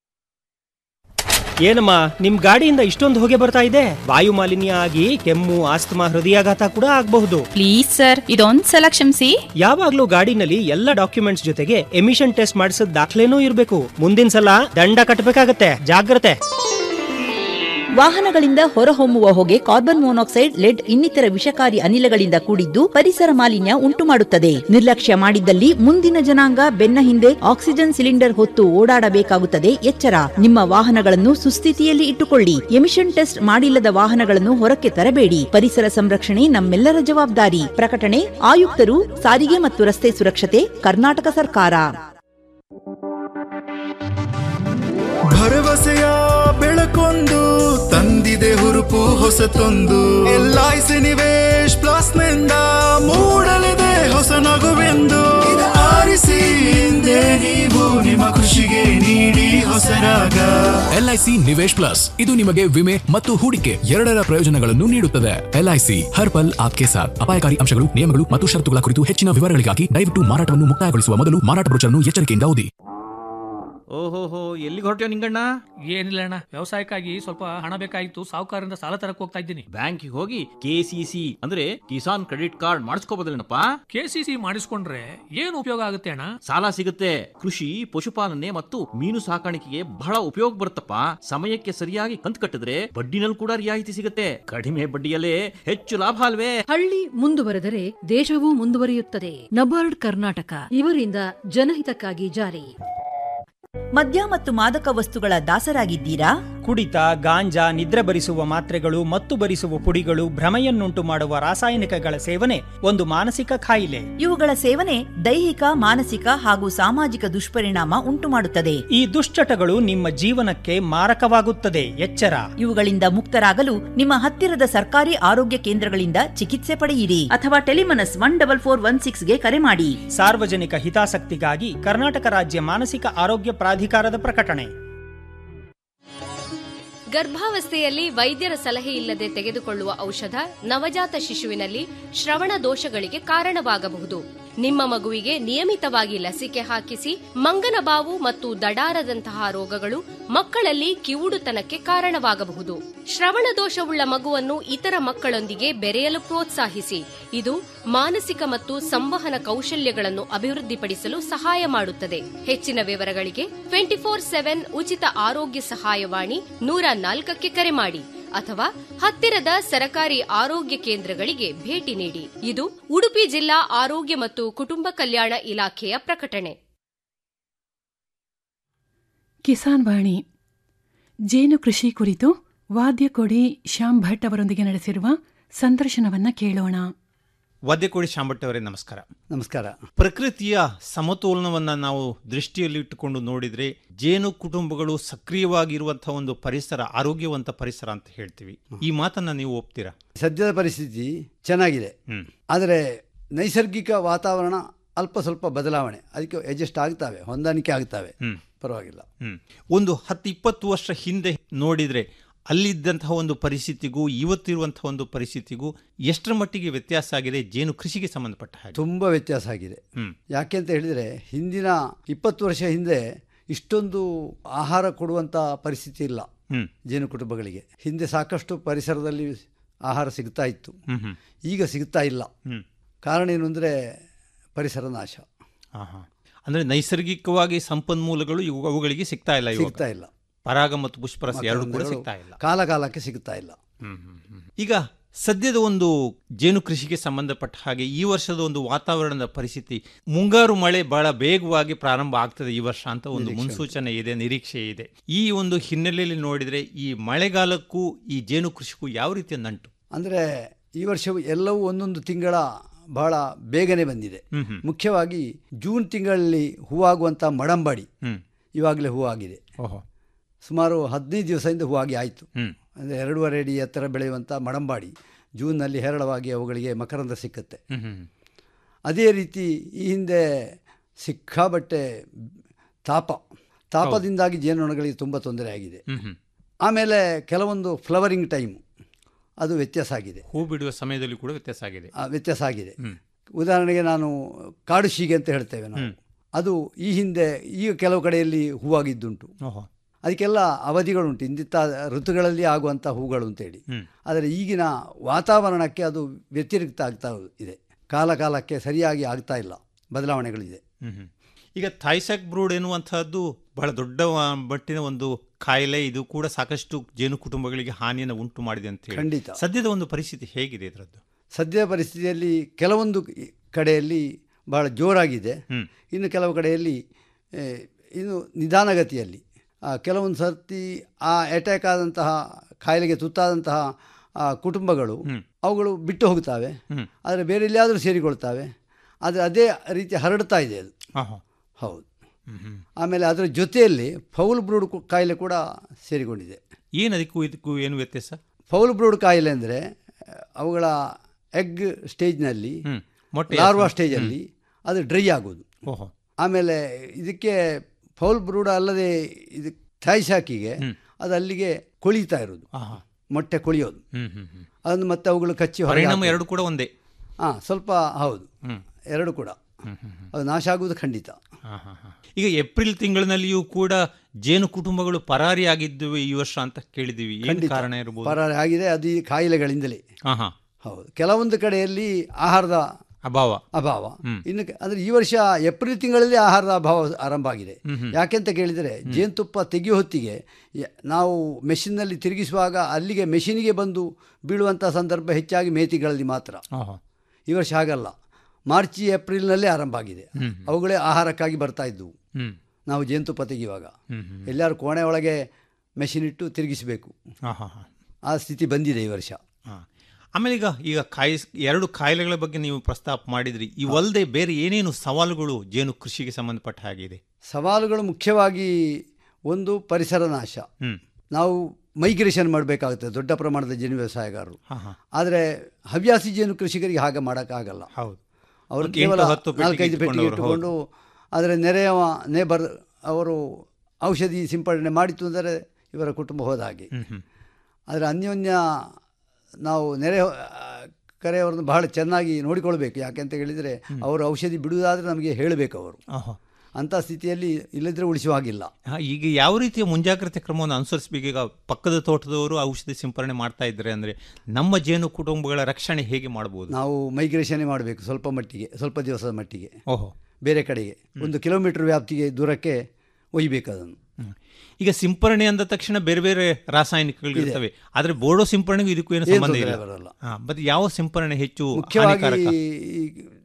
Speaker 6: ಏನಮ್ಮ ನಿಮ್ ಗಾಡಿಯಿಂದ ಇಷ್ಟೊಂದು ಹೊಗೆ ಬರ್ತಾ ಇದೆ ವಾಯು ಮಾಲಿನ್ಯ ಆಗಿ ಕೆಮ್ಮು ಆಸ್ತಮಾ ಹೃದಯಾಘಾತ ಕೂಡ ಆಗಬಹುದು
Speaker 7: ಪ್ಲೀಸ್ ಸರ್ ಇದೊಂದ್ ಸಲ ಕ್ಷಮಿಸಿ
Speaker 6: ಯಾವಾಗ್ಲೂ ಗಾಡಿನಲ್ಲಿ ಎಲ್ಲ ಡಾಕ್ಯುಮೆಂಟ್ಸ್ ಜೊತೆಗೆ ಎಮಿಷನ್ ಟೆಸ್ಟ್ ಮಾಡಿಸಿದ ದಾಖಲೆನೂ ಇರಬೇಕು ಮುಂದಿನ ಸಲ ದಂಡ ಕಟ್ಟಬೇಕಾಗತ್ತೆ ಜಾಗ್ರತೆ
Speaker 8: ವಾಹನಗಳಿಂದ ಹೊರಹೊಮ್ಮುವ ಹೊಗೆ ಕಾರ್ಬನ್ ಮೊನಾಕ್ಸೈಡ್ ಲೆಡ್ ಇನ್ನಿತರ ವಿಷಕಾರಿ ಅನಿಲಗಳಿಂದ ಕೂಡಿದ್ದು ಪರಿಸರ ಮಾಲಿನ್ಯ ಉಂಟು ಮಾಡುತ್ತದೆ ನಿರ್ಲಕ್ಷ್ಯ ಮಾಡಿದ್ದಲ್ಲಿ ಮುಂದಿನ ಜನಾಂಗ ಬೆನ್ನ ಹಿಂದೆ ಆಕ್ಸಿಜನ್ ಸಿಲಿಂಡರ್ ಹೊತ್ತು ಓಡಾಡಬೇಕಾಗುತ್ತದೆ ಎಚ್ಚರ ನಿಮ್ಮ ವಾಹನಗಳನ್ನು ಸುಸ್ಥಿತಿಯಲ್ಲಿ ಇಟ್ಟುಕೊಳ್ಳಿ ಎಮಿಷನ್ ಟೆಸ್ಟ್ ಮಾಡಿಲ್ಲದ ವಾಹನಗಳನ್ನು ಹೊರಕ್ಕೆ ತರಬೇಡಿ ಪರಿಸರ ಸಂರಕ್ಷಣೆ ನಮ್ಮೆಲ್ಲರ ಜವಾಬ್ದಾರಿ ಪ್ರಕಟಣೆ ಆಯುಕ್ತರು ಸಾರಿಗೆ ಮತ್ತು ರಸ್ತೆ ಸುರಕ್ಷತೆ ಕರ್ನಾಟಕ ಸರ್ಕಾರ
Speaker 9: ಭರವಸೆಯ ಬೆಳಕೊಂದು ತಂದಿದೆ ಹುರುಪು ಹೊಸತೊಂದು L I C Nivesh plus ನಿಂದ ಮೂಡಲಿದೆ ಹೊಸ ನಗುವೆಂದು ಇದು ಆರಿಸಿ ಹಿಂದೆ ನೀವು ನಿಮ್ಮ ಖುಷಿಗೆ ನೀಡಿ ಹೊಸ ರಾಶ ಆಗ
Speaker 10: ಎಲ್ಐಸಿ ನಿವೇಶ್ ಪ್ಲಸ್ ಇದು ನಿಮಗೆ ವಿಮೆ ಮತ್ತು ಹೂಡಿಕೆ ಎರಡರ ಪ್ರಯೋಜನಗಳನ್ನು ನೀಡುತ್ತದೆ ಎಲ್ಐಸಿ ಹರ್ ಪಲ್ ಆಪ್ಕೆ ಸಾಥ್ ಅಪಾಯಕಾರಿ ಅಂಶಗಳು ನಿಯಮಗಳು ಮತ್ತು ಷರತ್ತುಗಳ ಕುರಿತು ಹೆಚ್ಚಿನ ವಿವರಗಳಿಗಾಗಿ ದಯವಿಟ್ಟು ಮಾರಾಟವನ್ನು ಮುಕ್ತಾಯಗೊಳಿಸುವ ಮೊದಲು ಮಾರಾಟ ಬ್ರೋಚರ್ನ್ನು ಎಚ್ಚರಿಕೆಯಿಂದ ಓದಿ
Speaker 11: ಓಹೋಹೋ ಎಲ್ಲಿಗೆ ಹೊರಟ್ಯೋ ನಿಂಗಣ್ಣ
Speaker 12: ಏನಿಲ್ಲ ಅಣ್ಣ ವ್ಯವಸಾಯಕ್ಕಾಗಿ ಸ್ವಲ್ಪ ಹಣ ಬೇಕಾಗಿತ್ತು ಸಾಹುಕಾರರಿಂದ ಸಾಲ ತರಕ್ ಹೋಗ್ತಾ ಇದ್ದೀನಿ
Speaker 11: ಬ್ಯಾಂಕಿಗೆ ಹೋಗಿ ಕೆಸಿಸಿ ಅಂದ್ರೆ ಕಿಸಾನ್ ಕ್ರೆಡಿಟ್ ಕಾರ್ಡ್ ಮಾಡಿಸ್ಕೋಬೋದಲ್ಲೇನಪ್ಪ
Speaker 12: ಕೆಸಿಸಿ ಮಾಡಿಸ್ಕೊಂಡ್ರೆ ಏನು ಉಪಯೋಗ ಆಗುತ್ತೆ ಅಣ್ಣ
Speaker 11: ಸಾಲ ಸಿಗುತ್ತೆ ಕೃಷಿ ಪಶುಪಾಲನೆ ಮತ್ತು ಮೀನು ಸಾಕಾಣಿಕೆಗೆ ಬಹಳ ಉಪಯೋಗ ಬರುತ್ತಪ್ಪ ಸಮಯಕ್ಕೆ ಸರಿಯಾಗಿ ಕಂತು ಕಟ್ಟಿದ್ರೆ ಬಡ್ಡಿನಲ್ಲಿ ಕೂಡ ರಿಯಾಯಿತಿ ಸಿಗುತ್ತೆ ಕಡಿಮೆ ಬಡ್ಡಿಯಲ್ಲೇ ಹೆಚ್ಚು ಲಾಭ ಅಲ್ವೇ
Speaker 13: ಹಳ್ಳಿ ಮುಂದುವರೆದರೆ ದೇಶವೂ ಮುಂದುವರಿಯುತ್ತದೆ ನಬಾರ್ಡ್ ಕರ್ನಾಟಕ ಇವರಿಂದ ಜನಹಿತಕ್ಕಾಗಿ ಜಾರಿ
Speaker 8: ಮದ್ಯ ಮತ್ತು ಮಾದಕ ವಸ್ತುಗಳ ದಾಸರಾಗಿದ್ದೀರಾ
Speaker 6: ಕುಡಿತ ಗಾಂಜಾ ನಿದ್ರೆ ಬರಿಸುವ ಮಾತ್ರೆಗಳು ಮತ್ತು ಬರಿಸುವ ಪುಡಿಗಳು ಭ್ರಮೆಯನ್ನುಂಟು ಮಾಡುವ ರಾಸಾಯನಿಕಗಳ ಸೇವನೆ ಒಂದು ಮಾನಸಿಕ ಕಾಯಿಲೆ
Speaker 8: ಇವುಗಳ ಸೇವನೆ ದೈಹಿಕ ಮಾನಸಿಕ ಹಾಗೂ ಸಾಮಾಜಿಕ ದುಷ್ಪರಿಣಾಮ ಉಂಟುಮಾಡುತ್ತದೆ
Speaker 6: ಈ ದುಶ್ಚಟಗಳು ನಿಮ್ಮ ಜೀವನಕ್ಕೆ ಮಾರಕವಾಗುತ್ತದೆ ಎಚ್ಚರ
Speaker 8: ಇವುಗಳಿಂದ ಮುಕ್ತರಾಗಲು ನಿಮ್ಮ ಹತ್ತಿರದ ಸರ್ಕಾರಿ ಆರೋಗ್ಯ ಕೇಂದ್ರಗಳಿಂದ ಚಿಕಿತ್ಸೆ ಪಡೆಯಿರಿ ಅಥವಾ Tele MANAS one double four one ಸಿಕ್ಸ್ಗೆ ಕರೆ ಮಾಡಿ
Speaker 6: ಸಾರ್ವಜನಿಕ ಹಿತಾಸಕ್ತಿಗಾಗಿ ಕರ್ನಾಟಕ ರಾಜ್ಯ ಮಾನಸಿಕ ಆರೋಗ್ಯ ಪ್ರಾಧಿಕಾರದ ಪ್ರಕಟಣೆ
Speaker 14: ಗರ್ಭಾವಸ್ಥೆಯಲ್ಲಿ ವೈದ್ಯರ ಸಲಹೆ ಇಲ್ಲದೆ ತೆಗೆದುಕೊಳ್ಳುವ ಔಷಧ ನವಜಾತ ಶಿಶುವಿನಲ್ಲಿ ಶ್ರವಣ ದೋಷಗಳಿಗೆ ಕಾರಣವಾಗಬಹುದು ನಿಮ್ಮ ಮಗುವಿಗೆ ನಿಯಮಿತವಾಗಿ ಲಸಿಕೆ ಹಾಕಿಸಿ ಮಂಗನ ಬಾವು ಮತ್ತು ದಡಾರದಂತಹ ರೋಗಗಳು ಮಕ್ಕಳಲ್ಲಿ ಕಿವುಡುತನಕ್ಕೆ ಕಾರಣವಾಗಬಹುದು ಶ್ರವಣ ದೋಷವುಳ್ಳ ಮಗುವನ್ನು ಇತರ ಮಕ್ಕಳೊಂದಿಗೆ ಬೆರೆಯಲು ಪ್ರೋತ್ಸಾಹಿಸಿ ಇದು ಮಾನಸಿಕ ಮತ್ತು ಸಂವಹನ ಕೌಶಲ್ಯಗಳನ್ನು ಅಭಿವೃದ್ಧಿಪಡಿಸಲು ಸಹಾಯ ಮಾಡುತ್ತದೆ ಹೆಚ್ಚಿನ ವಿವರಗಳಿಗೆ ಟ್ವೆಂಟಿ ಫೋರ್ ಸೆವೆನ್ ಉಚಿತ ಆರೋಗ್ಯ ಸಹಾಯವಾಣಿ ನೂರ ನಾಲ್ಕಕ್ಕೆ ಕರೆ ಮಾಡಿ ಅಥವಾ ಹತ್ತಿರದ ಸರಕಾರಿ ಆರೋಗ್ಯ ಕೇಂದ್ರಗಳಿಗೆ ಭೇಟಿ ನೀಡಿ ಇದು ಉಡುಪಿ ಜಿಲ್ಲಾ ಆರೋಗ್ಯ ಮತ್ತು ಕುಟುಂಬ ಕಲ್ಯಾಣ ಇಲಾಖೆಯ ಪ್ರಕಟಣೆ
Speaker 4: ಕಿಸಾನ್ ವಾಣಿ ಜೇನು ಕೃಷಿ ಕುರಿತು ವಾದ್ಯ ಕೊಡಿ ಶ್ಯಾಮ್ ಭಟ್ ಅವರೊಂದಿಗೆ ನಡೆಸಿರುವ ಸಂದರ್ಶನವನ್ನ ಕೇಳೋಣ
Speaker 15: ವಾದ್ಯಕೋಡಿ ಶಾಂಭಟ್ ಅವರೇ ನಮಸ್ಕಾರ
Speaker 16: ನಮಸ್ಕಾರ
Speaker 15: ಪ್ರಕೃತಿಯ ಸಮತೋಲನವನ್ನ ನಾವು ದೃಷ್ಟಿಯಲ್ಲಿಟ್ಟುಕೊಂಡು ನೋಡಿದ್ರೆ ಜೇನು ಕುಟುಂಬಗಳು ಸಕ್ರಿಯವಾಗಿರುವಂತಹ ಒಂದು ಪರಿಸರ ಆರೋಗ್ಯವಂತ ಪರಿಸರ ಅಂತ ಹೇಳ್ತೀವಿ ಈ ಮಾತನ್ನ ನೀವು ಒಪ್ತೀರಾ
Speaker 16: ಸದ್ಯದ ಪರಿಸ್ಥಿತಿ ಚೆನ್ನಾಗಿದೆ ಆದರೆ ನೈಸರ್ಗಿಕ ವಾತಾವರಣ ಅಲ್ಪ ಸ್ವಲ್ಪ ಬದಲಾವಣೆ ಅದಕ್ಕೆ ಅಡ್ಜಸ್ಟ್ ಆಗ್ತವೆ ಹೊಂದಾಣಿಕೆ ಆಗ್ತವೆ ಪರವಾಗಿಲ್ಲ
Speaker 15: ಹ್ಮ್ ಒಂದು ಹತ್ತು ಇಪ್ಪತ್ತು ವರ್ಷ ಹಿಂದೆ ನೋಡಿದ್ರೆ ಅಲ್ಲಿದ್ದಂತಹ ಒಂದು ಪರಿಸ್ಥಿತಿಗೂ ಇವತ್ತಿರುವಂತಹ ಒಂದು ಪರಿಸ್ಥಿತಿಗೂ ಎಷ್ಟರ ಮಟ್ಟಿಗೆ ವ್ಯತ್ಯಾಸ ಆಗಿದೆ ಜೇನು ಕೃಷಿಗೆ ಸಂಬಂಧಪಟ್ಟ ಹಾಗೆ
Speaker 16: ತುಂಬ ವ್ಯತ್ಯಾಸ ಆಗಿದೆ
Speaker 15: ಹ್ಮ್.
Speaker 16: ಯಾಕೆ ಅಂತ ಹೇಳಿದರೆ ಹಿಂದಿನ ಇಪ್ಪತ್ತು ವರ್ಷ ಹಿಂದೆ ಇಷ್ಟೊಂದು ಆಹಾರ ಕೊಡುವಂಥ ಪರಿಸ್ಥಿತಿ ಇಲ್ಲ
Speaker 15: ಹ್ಮ್.
Speaker 16: ಜೇನು ಕುಟುಂಬಗಳಿಗೆ ಹಿಂದೆ ಸಾಕಷ್ಟು ಪರಿಸರದಲ್ಲಿ ಆಹಾರ ಸಿಗ್ತಾ ಇತ್ತು
Speaker 15: ಹ್ಮ್ ಹ್ಮ್.
Speaker 16: ಈಗ ಸಿಗ್ತಾ ಇಲ್ಲ
Speaker 15: ಹ್ಮ್.
Speaker 16: ಕಾರಣ ಏನು ಅಂದರೆ ಪರಿಸರ ನಾಶ
Speaker 15: ಆಹಾ. ಅಂದ್ರೆ ನೈಸರ್ಗಿಕವಾಗಿ ಸಂಪನ್ಮೂಲಗಳು ಇವು- ಅವುಗಳಿಗೆ ಸಿಗ್ತಾ ಇಲ್ಲ ಇವಾಗ.
Speaker 16: ಸಿಗ್ತಾ ಇಲ್ಲ
Speaker 15: ಪರಾಗ ಮತ್ತು ಪುಷ್ಪರಸ ಎರಡು ಕೂಡ
Speaker 16: ಮಕರಂದಗಳು
Speaker 15: ಸಿಗ್ತಾ ಇಲ್ಲ
Speaker 16: ಕಾಲ ಕಾಲಕ್ಕೆ ಸಿಗ್ತಾ ಇಲ್ಲ
Speaker 15: ಹ್ಮ್, ಹ್ಮ್, ಹ್ಮ್. ಈಗ ಸದ್ಯದ ಒಂದು ಜೇನು ಕೃಷಿಗೆ ಸಂಬಂಧಪಟ್ಟ ಹಾಗೆ ಈ ವರ್ಷದ ಒಂದು ವಾತಾವರಣದ ಪರಿಸ್ಥಿತಿ ಮುಂಗಾರು ಮಳೆ ಬಹಳ ಬೇಗವಾಗಿ ಪ್ರಾರಂಭ ಆಗ್ತದೆ ಈ ವರ್ಷ ಅಂತ ಒಂದು
Speaker 16: ನಿರೀಕ್ಷೆ ಉಂಟು.
Speaker 15: ಮುನ್ಸೂಚನೆ ಇದೆ ನಿರೀಕ್ಷೆ ಇದೆ ಈ ಒಂದು ಹಿನ್ನೆಲೆಯಲ್ಲಿ ನೋಡಿದ್ರೆ ಈ ಮಳೆಗಾಲಕ್ಕೂ ಈ ಜೇನು ಕೃಷಿಗೂ ಯಾವ ರೀತಿಯ ನಂಟು
Speaker 16: ಅಂದರೆ ಈ ವರ್ಷವು ಎಲ್ಲವೂ ಒಂದೊಂದು ತಿಂಗಳ ಬಹಳ ಬೇಗನೆ ಬಂದಿದೆ
Speaker 15: ಹ್ಮ್ ಹ್ಮ್.
Speaker 16: ಮುಖ್ಯವಾಗಿ ಜೂನ್ ತಿಂಗಳಲ್ಲಿ ಹೂವಾಗುವಂಥ ಮಡಂಬಾಡಿ
Speaker 15: ಹ್ಮ್.
Speaker 16: ಇವಾಗಲೇ ಹೂವಾಗಿದೆ
Speaker 15: ಓಹೋ
Speaker 16: ಸುಮಾರು ಹದಿನೈದು ದಿವಸದಿಂದ ಹೂವಾಗಿ ಆಯಿತು
Speaker 15: ಹ್ಮ್.
Speaker 16: ಅಂದರೆ ಎರಡೂವರೆ ಅಡಿ ಎತ್ತರ ಬೆಳೆಯುವಂಥ ಮಡಂಬಾಡಿ ಜೂನ್ನಲ್ಲಿ ಹೇರಳವಾಗಿ ಅವುಗಳಿಗೆ ಮಕರಂದ ಸಿಕ್ಕತ್ತೆ
Speaker 15: ಹ್ಮ್ ಹ್ಮ್.
Speaker 16: ಅದೇ ರೀತಿ ಈ ಹಿಂದೆ ಸಿಕ್ಕಾಬಟ್ಟೆ ತಾಪ ತಾಪದಿಂದಾಗಿ ಜೇನುನೊಣಗಳಿಗೆ ತುಂಬ ತೊಂದರೆ ಆಗಿದೆ
Speaker 15: ಹ್ಮ್ ಹ್ಮ್.
Speaker 16: ಆಮೇಲೆ ಕೆಲವೊಂದು ಫ್ಲವರಿಂಗ್ ಟೈಮು ಅದು ವ್ಯತ್ಯಾಸ ಆಗಿದೆ
Speaker 15: ಹೂ ಬಿಡುವ ಸಮಯದಲ್ಲಿ ಕೂಡ ವ್ಯತ್ಯಾಸ ಆಗಿದೆ
Speaker 16: ಆ, ವ್ಯತ್ಯಾಸ ಆಗಿದೆ
Speaker 15: ಹ್ಮ್.
Speaker 16: ಉದಾಹರಣೆಗೆ ನಾನು ಕಾಡು ಶೀಗೆ ಅಂತ ಹೇಳ್ತೇವೆ ನಾವು ಅದು ಈ ಹಿಂದೆ ಈಗ ಕೆಲವು ಕಡೆಯಲ್ಲಿ ಹೂವಾಗಿದ್ದುಂಟು
Speaker 15: ಓಹೋ
Speaker 16: ಅದಕ್ಕೆಲ್ಲ ಅವಧಿಗಳುಂಟು ಇಂದಿತ್ತ ಋತುಗಳಲ್ಲಿ ಆಗುವಂಥ ಹೂಗಳು ಅಂತೇಳಿ
Speaker 15: ಹ್ಮ್.
Speaker 16: ಆದರೆ ಈಗಿನ ವಾತಾವರಣಕ್ಕೆ ಅದು ವ್ಯತಿರಿಕ್ತ ಆಗ್ತಾ ಇದೆ ಕಾಲ ಕಾಲಕ್ಕೆ ಸರಿಯಾಗಿ ಆಗ್ತಾ ಇಲ್ಲ ಬದಲಾವಣೆಗಳಿದೆ
Speaker 15: ಹ್ಮ್ ಹ್ಮ್. ಈಗ ಥೈಸಾಕ್ ಬ್ರೂಡ್ ಎನ್ನುವಂತಹದ್ದು ಬಹಳ ದೊಡ್ಡ ಆ, ಮಟ್ಟಿನ ಒಂದು ಕಾಯಿಲೆ ಇದು ಕೂಡ ಸಾಕಷ್ಟು ಜೇನು ಕುಟುಂಬಗಳಿಗೆ ಹಾನಿಯನ್ನು ಉಂಟು ಮಾಡಿದೆ ಅಂತ ಹೇಳಿ
Speaker 16: ಖಂಡಿತ.
Speaker 15: ಸದ್ಯದ ಒಂದು ಪರಿಸ್ಥಿತಿ ಹೇಗಿದೆ ಇದರದ್ದು
Speaker 16: ಸದ್ಯ ಪರಿಸ್ಥಿತಿಯಲ್ಲಿ ಕೆಲವೊಂದು ಕಡೆಯಲ್ಲಿ ಬಹಳ ಜೋರಾಗಿದೆ
Speaker 15: ಹ್ಮ್.
Speaker 16: ಇನ್ನು ಕೆಲವು ಕಡೆಯಲ್ಲಿ ಏ, ಇನ್ನು ನಿಧಾನಗತಿಯಲ್ಲಿ ಆ, ಕೆಲವೊಂದು ಸರ್ತಿ ಆ ಅಟ್ಯಾಕ್ ಆದಂತಹ ಕಾಯಿಲೆಗೆ ತುತ್ತಾದಂತಹ ಆ, ಕುಟುಂಬಗಳು ಅವುಗಳು ಬಿಟ್ಟು ಹೋಗ್ತವೆ
Speaker 15: ಹ್ಮ್.
Speaker 16: ಆದರೆ ಬೇರೆ ಎಲ್ಲಿಯಾದರೂ ಸೇರಿಕೊಳ್ತವೆ ಆದರೆ ಅದೇ ರೀತಿ ಹರಡ್ತಾ ಇದೆ ಅದು
Speaker 15: ಆಹಾ.
Speaker 16: ಹೌದು
Speaker 15: ಹ್ಮ್ ಹ್ಮ್.
Speaker 16: ಆಮೇಲೆ ಅದರ ಜೊತೆಯಲ್ಲಿ ಫೌಲ್ ಬ್ರೂಡ್ ಕು- ಕಾಯಿಲೆ ಕೂಡ ಸೇರಿಕೊಂಡಿದೆ
Speaker 15: ಏನು ಅದಕ್ಕೂ ಇದಕ್ಕೂ ಏನು ವ್ಯತ್ಯಾಸ
Speaker 16: ಫೌಲ್ ಬ್ರೂಡ್ ಕಾಯಿಲೆ ಅಂದರೆ ಅವುಗಳ ಎಗ್ ಸ್ಟೇಜ್ನಲ್ಲಿ
Speaker 15: ಹ್ಮ್. ಮೊಟ್ಟೆ
Speaker 16: ಲಾರ್ವಾ
Speaker 15: ಹ್ಮ್.
Speaker 16: ಸ್ಟೇಜಲ್ಲಿ ಅದು ಡ್ರೈ ಆಗೋದು
Speaker 15: ಓಹೋ
Speaker 16: ಆಮೇಲೆ ಇದಕ್ಕೆ ಫೌಲ್ ಬ್ರೂಡ್ ಅಲ್ಲದೆ ಇದು ಥಾಯ್ ಶಾಕಿಗೆ ಅದು ಅಲ್ಲಿಗೆ ಕೊಳಿತಾ ಇರೋದು ಮೊಟ್ಟೆ ಕೊಳಿಯೋದು
Speaker 15: ಹ್ಮ್ ಹ್ಮ್ ಹ್ಮ್
Speaker 16: ಅದನ್ನು ಮತ್ತೆ ಅವುಗಳು ಕಚ್ಚಿ ಹೊರಗೆ
Speaker 15: ಪರಿಣಾಮ
Speaker 16: ಹಾಕೋದು.
Speaker 15: ಎರಡು ಕೂಡ ಒಂದೇ
Speaker 16: ಹಾಂ ಸ್ವಲ್ಪ ಹೌದು ಎರಡು ಕೂಡ ಅದು ನಾಶ ಆಗುವುದು ಖಂಡಿತ
Speaker 15: ಹಾ, ಹಾ, ಹಾ. ಈಗ ಏಪ್ರಿಲ್ ತಿಂಗಳಿನಲ್ಲಿಯೂ ಕೂಡ ಜೇನು ಕುಟುಂಬಗಳು ಪರಾರಿಯಾಗಿದ್ದವು ಈ ವರ್ಷ ಅಂತ ಕೇಳಿದೀವಿ ಏನು
Speaker 16: ಖಂಡಿತ.
Speaker 15: ಕಾರಣ ಇರಬಹುದು
Speaker 16: ಪರಾರಿ ಆಗಿದೆ ಅದು ಈ ಕಾಯಿಲೆಗಳಿಂದಲೇ
Speaker 15: ಹಾ ಹಾ
Speaker 16: ಹೌದು ಕೆಲವೊಂದು ಕಡೆಯಲ್ಲಿ ಆಹಾರದ
Speaker 15: ಅಭಾವ
Speaker 16: ಅಭಾವ
Speaker 15: ಹ್ಮ್.
Speaker 16: ಇನ್ನು ಕ- ಅಂದ್ರೆ ಈ ವರ್ಷ ಏಪ್ರಿಲ್ ತಿಂಗಳಲ್ಲಿ ಆಹಾರದ ಅಭಾವ ಆರಂಭ ಆಗಿದೆ
Speaker 15: ಹ್ಮ್ ಹ್ಮ್.
Speaker 16: ಯಾಕೆಂತ ಕೇಳಿದರೆ ಜೇನುತುಪ್ಪ ತೆಗೆಯೋ ಹೊತ್ತಿಗೆ ಯ- ನಾವು ಮೆಷಿನ್ನಲ್ಲಿ ತಿರುಗಿಸುವಾಗ ಅಲ್ಲಿಗೆ ಮೆಷಿನಿಗೆ ಬಂದು ಬೀಳುವಂಥ ಸಂದರ್ಭ ಹೆಚ್ಚಾಗಿ ಮೇತಿಗಳಲ್ಲಿ ಮಾತ್ರ
Speaker 15: ಆಹಾ.
Speaker 16: ಈ ವರ್ಷ ಹಾಗಲ್ಲ ಮಾರ್ಚ್ ಏಪ್ರಿಲ್ನಲ್ಲೇ ಆರಂಭ ಆಗಿದೆ
Speaker 15: ಹ್ಮ್.
Speaker 16: ಅವುಗಳೇ ಆಹಾರಕ್ಕಾಗಿ ಬರ್ತಾ ಇದ್ದವು
Speaker 15: ಹ್ಮ್.
Speaker 16: ನಾವು ಜೇನುತುಪ್ಪ ತೆಗೆಯುವಾಗ
Speaker 15: ಹ್ಮ್, ಹ್ಮ್.
Speaker 16: ಎಲ್ಲರೂ ಕೋಣೆ ಒಳಗೆ ಮೆಷಿನ್ ಇಟ್ಟು ತಿರುಗಿಸಬೇಕು
Speaker 15: ಹಾ, ಹಾ, ಹಾ.
Speaker 16: ಆ ಸ್ಥಿತಿ ಬಂದಿದೆ ಈ ವರ್ಷ
Speaker 15: ಹಾ. ಆಮೇಲೆ ಈಗ ಈಗ ಕಾಯಿ ಎರಡು ಕಾಯಿಲೆಗಳ ಬಗ್ಗೆ ನೀವು ಪ್ರಸ್ತಾಪ ಮಾಡಿದ್ರಿ ಇವಲ್ಲದೆ ಬೇರೆ ಏನೇನು ಸವಾಲುಗಳು ಜೇನು ಕೃಷಿಗೆ ಸಂಬಂಧಪಟ್ಟ ಹಾಗಿದೆ
Speaker 16: ಸವಾಲುಗಳು ಮುಖ್ಯವಾಗಿ ಒಂದು ಪರಿಸರ ನಾಶ
Speaker 15: ಹ್ಮ್.
Speaker 16: ನಾವು ಮೈಗ್ರೇಷನ್ ಮಾಡಬೇಕಾಗುತ್ತೆ ದೊಡ್ಡ ಪ್ರಮಾಣದ ಜೇನು ವ್ಯವಸಾಯಗಾರರು
Speaker 15: ಹಾ, ಹಾ.
Speaker 16: ಆದರೆ ಹವ್ಯಾಸಿ ಜೇನು ಕೃಷಿಕರಿಗೆ ಹಾಗೆ ಮಾಡೋಕ್ಕಾಗಲ್ಲ
Speaker 15: ಹೌದು
Speaker 16: ಅವರು
Speaker 15: ಒಂದು
Speaker 16: ಕೇವಲ
Speaker 15: ಎಂಟು, ಹತ್ತು ಪೆಟ್ಟಿಗೆ
Speaker 16: ನಾಲ್ಕೈದು ಪೆಟ್ಟಿಗೆ
Speaker 15: ಇಟ್ಕೊಂಡವರು,
Speaker 16: ಇಟ್ಟುಕೊಂಡು ಆದರೆ ನೆರೆಯವ ನೇಬರ್ ಅವರು ಔಷಧಿ ಸಿಂಪಡಣೆ ಮಾಡಿತು ಅಂದರೆ ಇವರ ಕುಟುಂಬ ಹೋದ ಹಾಗೆ
Speaker 15: ಹ್ಮ್, ಹ್ಮ್.
Speaker 16: ಆದರೆ ಅನ್ಯೋನ್ಯ ನಾವು ನೆರೆ ಕರೆಯವರನ್ನು ಬಹಳ ಚೆನ್ನಾಗಿ ನೋಡಿಕೊಳ್ಬೇಕು ಯಾಕೆಂತ ಹೇಳಿದರೆ ಅವರು ಔಷಧಿ ಬಿಡುವುದಾದರೆ ನಮಗೆ ಹೇಳಬೇಕು ಅವರು
Speaker 15: ಆಹಾ.
Speaker 16: ಅಂಥ ಸ್ಥಿತಿಯಲ್ಲಿ ಇಲ್ಲದ್ರೆ ಉಳಿಸುವ ಹಾಗಿಲ್ಲ
Speaker 15: ಹಾ, ಈಗ ಯಾವ ರೀತಿಯ ಮುಂಜಾಗ್ರತೆ ಕ್ರಮವನ್ನು ಅನುಸರಿಸಬೇಕು ಈಗ ಪಕ್ಕದ ತೋಟದವರು ಔಷಧಿ ಸಿಂಪರಣೆ ಮಾಡ್ತಾ ಇದ್ದಾರೆ ಅಂದ್ರೆ ನಮ್ಮ ಜೇನು ಕುಟುಂಬಗಳ ರಕ್ಷಣೆ ಹೇಗೆ ಮಾಡಬಹುದು
Speaker 16: ನಾವು ಮೈಗ್ರೇಷನ್ ಮಾಡಬೇಕು ಸ್ವಲ್ಪ ಮಟ್ಟಿಗೆ ಸ್ವಲ್ಪ ದಿವಸದ ಮಟ್ಟಿಗೆ
Speaker 15: ಓಹೋ
Speaker 16: ಬೇರೆ ಕಡೆಗೆ ಒಂದು ಕಿಲೋಮೀಟರ್ ವ್ಯಾಪ್ತಿಗೆ ದೂರಕ್ಕೆ ಒಯ್ಬೇಕು ಅದನ್ನು
Speaker 15: ಈಗ ಸಿಂಪರಣೆ ಅಂದ ತಕ್ಷಣ ಬೇರೆ ಬೇರೆ ರಾಸಾಯನಿಕಗಳು ಇರ್ತವೆ ಆದ್ರೆ ಬೋರ್ಡೋ ಸಿಂಪರಣೆಗೂ ಇದಕ್ಕೂ ಏನು
Speaker 16: ಏನು
Speaker 15: ಸಂಬಂಧ
Speaker 16: ತೊಂದರೆ
Speaker 15: ಇಲ್ಲ
Speaker 16: ಬರಲ್ಲ.
Speaker 15: ಹಾ, ಮತ್ತೆ ಯಾವ ಸಿಂಪರಣೆ ಹೆಚ್ಚು
Speaker 16: ಮುಖ್ಯವಾಗಿ
Speaker 15: ಹಾನಿಕಾರಕ?
Speaker 16: ಈ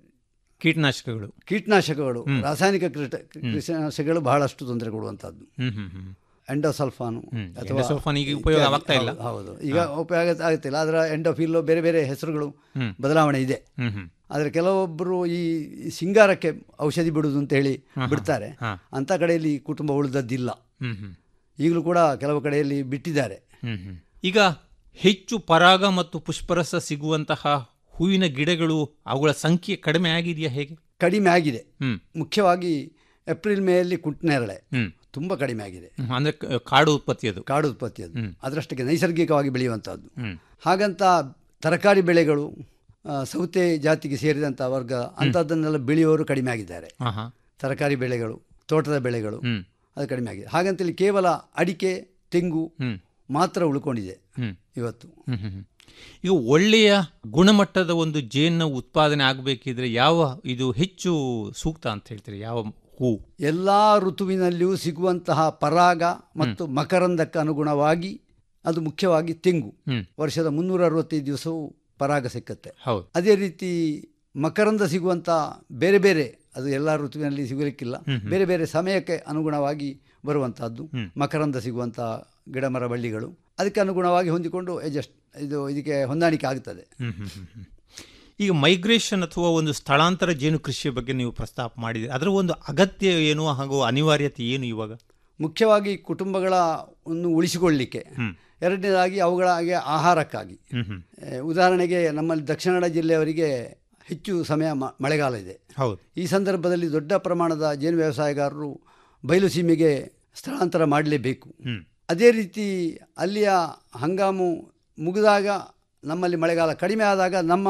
Speaker 15: ಕೀಟನಾಶಕಗಳು
Speaker 16: ಕೀಟನಾಶಕಗಳು
Speaker 15: ಹ್ಮ್.
Speaker 16: ರಾಸಾಯನಿಕ ಕೀಟ- ಕೀಟನಾಶಕಗಳು ಬಹಳಷ್ಟು ತೊಂದರೆ ಕೊಡುವಂಥದ್ದು
Speaker 15: ಹ್ಮ್ ಹ್ಮ್ ಹ್ಮ್
Speaker 16: ಎಂಡೋಸಲ್ಫಾನು
Speaker 15: ಎಂಡೋಸಲ್ಫಾನ್ ಈಗ ಉಪಯೋಗ
Speaker 16: ಇತ್ಯಾದಿ.
Speaker 15: ಆಗ್ತಾ ಇಲ್ಲ.
Speaker 16: ಹೌದು, ಹೌದು ಈಗ ಉಪಯೋಗ ಆಗುತ್ತಿಲ್ಲ ಅದರ ಎಂಡೋಫಿಲ್ಲೋ ಬೇರೆ ಬೇರೆ ಹೆಸರುಗಳು
Speaker 15: ಹ್ಮ್.
Speaker 16: ಬದಲಾವಣೆ ಇದೆ
Speaker 15: ಹ್ಮ್ ಹ್ಮ್.
Speaker 16: ಆದರೆ ಕೆಲವೊಬ್ಬರು ಈ ಸಿಂಗಾರಕ್ಕೆ ಔಷಧಿ ಬಿಡುವುದು ಅಂತ ಹೇಳಿ
Speaker 15: ಹಾ, ಹಾ.
Speaker 16: ಬಿಡ್ತಾರೆ
Speaker 15: ಹಾ.
Speaker 16: ಅಂಥ ಕಡೆಯಲ್ಲಿ ಕುಟುಂಬ ಉಳಿದದ್ದಿಲ್ಲ
Speaker 15: ಹ್ಮ್ ಹ್ಮ್.
Speaker 16: ಈಗಲೂ ಕೂಡ ಕೆಲವು ಕಡೆಯಲ್ಲಿ ಬಿಟ್ಟಿದ್ದಾರೆ
Speaker 15: ಹ್ಮ್ ಹ್ಮ್. ಈಗ ಹೆಚ್ಚು ಪರಾಗ ಮತ್ತು ಪುಷ್ಪರಸ ಸಿಗುವಂತಹ ಹೂವಿನ ಗಿಡಗಳು ಅವುಗಳ ಸಂಖ್ಯೆ ಕಡಿಮೆ ಆಗಿದೆಯಾ ಹೇಗೆ
Speaker 16: ಕಡಿಮೆ ಆಗಿದೆ
Speaker 15: ಹ್ಮ್.
Speaker 16: ಮುಖ್ಯವಾಗಿ ಏಪ್ರಿಲ್ ಮೇಯಲ್ಲಿ ಕುಂಟನೇರಳೆ
Speaker 15: ಹ್ಮ್.
Speaker 16: ತುಂಬ ಕಡಿಮೆ ಆಗಿದೆ
Speaker 15: ಹ್ಮ್, ಅಂದ್ರೆ ಕ- ಕಾಡು ಉತ್ಪತ್ತಿ ಅದು
Speaker 16: ಕಾಡು ಉತ್ಪತ್ತಿ ಅದು
Speaker 15: ಹ್ಮ್.
Speaker 16: ಅದರಷ್ಟಕ್ಕೆ ನೈಸರ್ಗಿಕವಾಗಿ ಬೆಳೆಯುವಂಥದ್ದು
Speaker 15: ಹ್ಮ್.
Speaker 16: ಹಾಗಂತ ತರಕಾರಿ ಬೆಳೆಗಳು ಆ, ಸೌತೆ ಜಾತಿಗೆ ಸೇರಿದಂಥ ವರ್ಗ ಅಂಥದ್ದನ್ನೆಲ್ಲ ಬೆಳೆಯುವವರು ಕಡಿಮೆ ಆಗಿದ್ದಾರೆ
Speaker 15: ಆಹಾ.
Speaker 16: ತರಕಾರಿ ಬೆಳೆಗಳು ತೋಟದ ಬೆಳೆಗಳು
Speaker 15: ಹ್ಮ್.
Speaker 16: ಅದು ಕಡಿಮೆ ಆಗಿದೆ ಹಾಗಂತೇಳಿ ಕೇವಲ ಅಡಿಕೆ ತೆಂಗು
Speaker 15: ಹ್ಮ್.
Speaker 16: ಮಾತ್ರ ಉಳ್ಕೊಂಡಿದೆ
Speaker 15: ಹ್ಮ್.
Speaker 16: ಇವತ್ತು
Speaker 15: ಹ್ಮ್ ಹ್ಮ್ ಹ್ಮ್. ಈಗ ಒಳ್ಳೆಯ ಗುಣಮಟ್ಟದ ಒಂದು ಜೇನು ಉತ್ಪಾದನೆ ಆಗಬೇಕಿದ್ರೆ ಯಾವ ಇದು ಹೆಚ್ಚು ಸೂಕ್ತ ಅಂತ ಹೇಳ್ತೀರಿ ಯಾವ ಹೂ
Speaker 16: ಎಲ್ಲ ಋತುವಿನಲ್ಲಿಯೂ ಸಿಗುವಂತಹ ಪರಾಗ ಮತ್ತು ಮಕರಂದಕ್ಕೆ ಅನುಗುಣವಾಗಿ ಅದು ಮುಖ್ಯವಾಗಿ ತೆಂಗು
Speaker 15: ಹ್ಮ್.
Speaker 16: ವರ್ಷದ ಮುನ್ನೂರ ಅರವತ್ತೈದು ದಿವಸವೂ ಪರಾಗ ಸಿಕ್ಕತ್ತೆ
Speaker 15: ಹೌದು
Speaker 16: ಅದೇ ರೀತಿ ಮಕರಂದ ಸಿಗುವಂಥ ಬೇರೆ ಬೇರೆ ಅದು ಎಲ್ಲ ಋತುವಿನಲ್ಲಿ ಸಿಗಲಿಕ್ಕಿಲ್ಲ
Speaker 15: ಹ್ಮ್ ಹ್ಮ್.
Speaker 16: ಬೇರೆ ಬೇರೆ ಸಮಯಕ್ಕೆ ಅನುಗುಣವಾಗಿ ಬರುವಂತಹದ್ದು
Speaker 15: ಹ್ಮ್.
Speaker 16: ಮಕರಂದ ಸಿಗುವಂಥ ಗಿಡಮರ ಬಳ್ಳಿಗಳು ಅದಕ್ಕೆ ಅನುಗುಣವಾಗಿ ಹೊಂದಿಕೊಂಡು ಅಡ್ಜಸ್ಟ್ ಇದು ಇದಕ್ಕೆ ಹೊಂದಾಣಿಕೆ ಆಗುತ್ತದೆ
Speaker 15: ಹ್ಮ್ ಹ್ಮ್ ಹ್ಮ್ ಹ್ಮ್. ಈಗ ಮೈಗ್ರೇಷನ್ ಅಥವಾ ಒಂದು ಸ್ಥಳಾಂತರ ಜೇನು ಕೃಷಿಯ ಬಗ್ಗೆ ನೀವು ಪ್ರಸ್ತಾಪ ಮಾಡಿದ್ರೆ ಅದರ ಒಂದು ಅಗತ್ಯ ಏನು ಹಾಗೂ ಅನಿವಾರ್ಯತೆ ಏನು ಇವಾಗ
Speaker 16: ಮುಖ್ಯವಾಗಿ ಕುಟುಂಬಗಳ ಒಂದು ಉಳಿಸಿಕೊಳ್ಳಲಿಕ್ಕೆ
Speaker 15: ಹ್ಮ್.
Speaker 16: ಎರಡನೇದಾಗಿ ಅವುಗಳಿಗೆ ಆಹಾರಕ್ಕಾಗಿ
Speaker 15: ಹ್ಮ್ ಹ್ಮ್.
Speaker 16: ಏ, ಉದಾಹರಣೆಗೆ ನಮ್ಮಲ್ಲಿ ದಕ್ಷಿಣ ಕನ್ನಡ ಜಿಲ್ಲೆಯವರಿಗೆ ಹೆಚ್ಚು ಸಮಯ ಮ- ಮಳೆಗಾಲ ಇದೆ
Speaker 15: ಹೌದು
Speaker 16: ಈ ಸಂದರ್ಭದಲ್ಲಿ ದೊಡ್ಡ ಪ್ರಮಾಣದ ಜೇನು ವ್ಯವಸಾಯಗಾರರು ಬಯಲು ಸೀಮೆಗೆ ಸ್ಥಳಾಂತರ ಮಾಡಲೇಬೇಕು
Speaker 15: ಹ್ಮ್.
Speaker 16: ಅದೇ ರೀತಿ ಅಲ್ಲಿಯ ಹಂಗಾಮು ಮುಗಿದಾಗ ನಮ್ಮಲ್ಲಿ ಮಳೆಗಾಲ ಕಡಿಮೆ ಆದಾಗ ನಮ್ಮ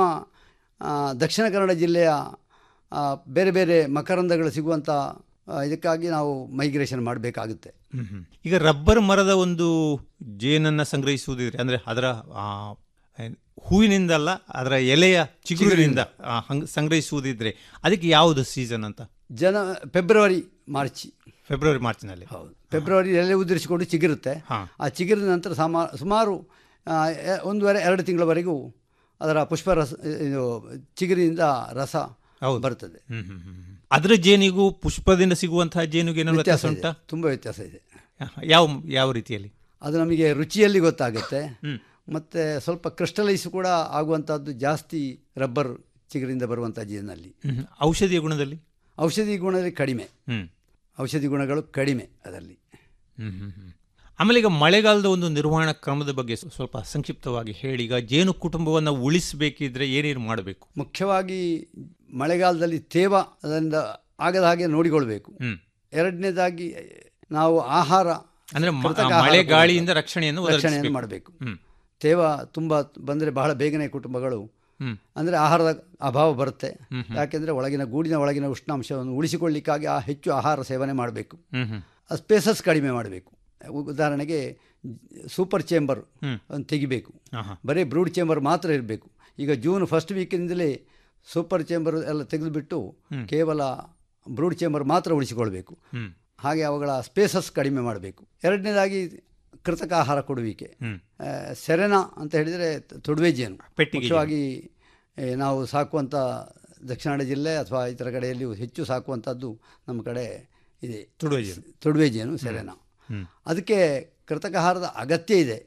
Speaker 16: ಆ, ದಕ್ಷಿಣ ಕನ್ನಡ ಜಿಲ್ಲೆಯ ಆ, ಬೇರೆ ಬೇರೆ ಮಕರಂದಗಳು ಸಿಗುವಂಥ ಆ, ಇದಕ್ಕಾಗಿ ನಾವು ಮೈಗ್ರೇಷನ್ ಮಾಡಬೇಕಾಗುತ್ತೆ
Speaker 15: ಹ್ಮ್ ಹ್ಮ್. ಈಗ ರಬ್ಬರ್ ಮರದ ಒಂದು ಜೇನನ್ನ ಸಂಗ್ರಹಿಸುವುದಿದ್ರೆ ಅಂದ್ರೆ ಅದರ ಆ, ಏನ್, ಹೂವಿನಿಂದಲ್ಲ ಅದರ ಎಲೆಯ ಚಿಗುರಿನಿಂದ ಆ, ಹಂಗ್ ಸಂಗ್ರಹಿಸುವುದಿದ್ರೆ ಅದಕ್ಕೆ ಯಾವುದು ಸೀಸನ್ ಅಂತ
Speaker 16: ಜನ ಫೆಬ್ರವರಿ ಮಾರ್ಚ್
Speaker 15: ಫೆಬ್ರವರಿ ಮಾರ್ಚ್ನಲ್ಲಿ
Speaker 16: ಹೌದು ಫೆಬ್ರವರಿ ಎಲೆ ಉದುರಿಸಿಕೊಂಡು ಚಿಗುರುತ್ತೆ
Speaker 15: ಹಾ.
Speaker 16: ಆ ಚಿಗುರಿದ ನಂತರ ಸಮಾ ಸುಮಾರು ಆ, ಎ- ಒಂದೂವರೆ ಎರಡು ತಿಂಗಳವರೆಗೂ ಅದರ ಪುಷ್ಪರಸ ಇದು ಚಿಗುರಿನಿಂದ ರಸ
Speaker 15: ಹೌದು.
Speaker 16: ಬರ್ತದೆ
Speaker 15: ಹ್ಮ್ ಹ್ಮ್ ಹ್ಮ್ ಹ್ಮ್. ಅದರ ಜೇನಿಗೂ ಪುಷ್ಪದಿಂದ ಸಿಗುವಂತಹ ಜೇನಿಗೂ ಏನೋ ವ್ಯತ್ಯಾಸ
Speaker 16: ವ್ಯತ್ಯಾಸ
Speaker 15: ಉಂಟಾ
Speaker 16: ಇದೆ ತುಂಬ ವ್ಯತ್ಯಾಸ ಇದೆ
Speaker 15: ಯಾವ ಯಾವ ರೀತಿಯಲ್ಲಿ
Speaker 16: ಅದು ನಮಗೆ ರುಚಿಯಲ್ಲಿ ಗೊತ್ತಾಗುತ್ತೆ
Speaker 15: ಹ್ಮ್.
Speaker 16: ಮತ್ತು ಸ್ವಲ್ಪ ಕ್ರಿಸ್ಟಲೈಸ್ ಕೂಡ ಆಗುವಂಥದ್ದು ಜಾಸ್ತಿ ರಬ್ಬರ್ ಚಿಗುರಿಂದ ಬರುವಂಥ ಜೇನಲ್ಲಿ
Speaker 15: ಹ್ಮ್ ಹ್ಮ್. ಔಷಧಿಯ ಗುಣದಲ್ಲಿ
Speaker 16: ಔಷಧಿ ಗುಣದಲ್ಲಿ ಕಡಿಮೆ
Speaker 15: ಹ್ಮ್
Speaker 16: ಔಷಧಿ ಗುಣಗಳು ಕಡಿಮೆ ಅದರಲ್ಲಿ
Speaker 15: ಹ್ಮ್ ಹ್ಮ್ ಹ್ಮ್. ಆಮೇಲೆ ಈಗ ಮಳೆಗಾಲದ ಒಂದು ನಿರ್ವಹಣಾ ಕ್ರಮದ ಬಗ್ಗೆ ಸ್ವ- ಸ್ವಲ್ಪ ಸಂಕ್ಷಿಪ್ತವಾಗಿ ಹೇಳಿ ಈಗ ಜೇನು ಕುಟುಂಬವನ್ನು ಉಳಿಸಬೇಕಿದ್ರೆ ಏನೇನು ಮಾಡಬೇಕು
Speaker 16: ಮುಖ್ಯವಾಗಿ ಮಳೆಗಾಲದಲ್ಲಿ ತೇವ ಅದರಿಂದ ಆಗದ ಹಾಗೆ ನೋಡಿಕೊಳ್ಬೇಕು
Speaker 15: ಹ್ಮ್.
Speaker 16: ಎರಡನೇದಾಗಿ ನಾವು ಆಹಾರ
Speaker 15: ಅಂದ್ರೆ ಮ-
Speaker 16: ಕೃತಕ
Speaker 15: ಮಳೆ,
Speaker 16: ಆಹಾರ
Speaker 15: ಗಾಳಿಯಿಂದ
Speaker 16: ಕೊಡಬೇಕು.
Speaker 15: ರಕ್ಷಣೆಯನ್ನು
Speaker 16: ರಕ್ಷಣೆಯನ್ನು
Speaker 15: ಒದಗಿಸಬೇಕು.
Speaker 16: ಮಾಡಬೇಕು
Speaker 15: ಹ್ಮ್.
Speaker 16: ತೇವ ತುಂಬ ಬಂದರೆ ಬಹಳ ಬೇಗನೆ ಕುಟುಂಬಗಳು
Speaker 15: ಹ್ಮ್.
Speaker 16: ಅಂದರೆ ಆಹಾರದ ಅಭಾವ ಬರುತ್ತೆ
Speaker 15: ಹ್ಮ್ ಹ್ಮ್.
Speaker 16: ಯಾಕೆಂದರೆ ಒಳಗಿನ ಗೂಡಿನ ಒಳಗಿನ ಉಷ್ಣಾಂಶವನ್ನು ಉಳಿಸಿಕೊಳ್ಳಿಕ್ಕಾಗಿ ಆ ಹೆಚ್ಚು ಆಹಾರ ಸೇವನೆ ಮಾಡಬೇಕು
Speaker 15: ಹ್ಮ್ ಹ್ಮ್.
Speaker 16: ಸ್ಪೇಸಸ್ ಕಡಿಮೆ ಮಾಡಬೇಕು ಉದಾಹರಣೆಗೆ ಸೂಪರ್ ಚೇಂಬರ್
Speaker 15: ಹ್ಮ್.
Speaker 16: ಅನ್ನು ತೆಗಿಬೇಕು
Speaker 15: ಆಹಾ.
Speaker 16: ಬರೀ ಬ್ರೂಡ್ ಚೇಂಬರ್ ಮಾತ್ರ ಇರಬೇಕು ಈಗ ಜೂನ್ ಫಸ್ಟ್ ವೀಕಿಂದಲೇ ಸೂಪರ್ ಚೇಂಬರ್ ಎಲ್ಲ ತೆಗೆದುಬಿಟ್ಟು
Speaker 15: ಹ್ಮ್.
Speaker 16: ಕೇವಲ ಬ್ರೂಡ್ ಚೇಂಬರ್ ಮಾತ್ರ ಉಳಿಸಿಕೊಳ್ಬೇಕು
Speaker 15: ಹ್ಮ್.
Speaker 16: ಹಾಗೆ ಅವುಗಳ ಸ್ಪೇಸಸ್ ಕಡಿಮೆ ಮಾಡಬೇಕು ಎರಡನೇದಾಗಿ ಕೃತಕ ಆಹಾರ ಕೊಡುವಿಕೆ
Speaker 15: ಹ್ಮ್.
Speaker 16: ಆ, ಸೆರೆನ ಅಂತ ಹೇಳಿದರೆ ತೊಡುವೆ ಜೇನು
Speaker 15: ಪೆಟ್ಟಿಗೆ
Speaker 16: ಮುಖ್ಯವಾಗಿ ಏ, ನಾವು ಸಾಕುವಂಥ ದಕ್ಷಿಣ ಕನ್ನಡ ಜಿಲ್ಲೆ ಅಥವಾ ಇತರ ಕಡೆಯಲ್ಲಿ ಹೆಚ್ಚು ಸಾಕುವಂಥದ್ದು ನಮ್ಮ ಕಡೆ ಇದೆ
Speaker 15: ತುಡುವೆ ಜೇನು.
Speaker 16: ತುಡುವೆ ಜೇನು ಸೆರೆನ
Speaker 15: ಹ್ಮ್.
Speaker 16: ಅದಕ್ಕೆ ಕೃತಕ ಆಹಾರದ ಅಗತ್ಯ ಇದೆ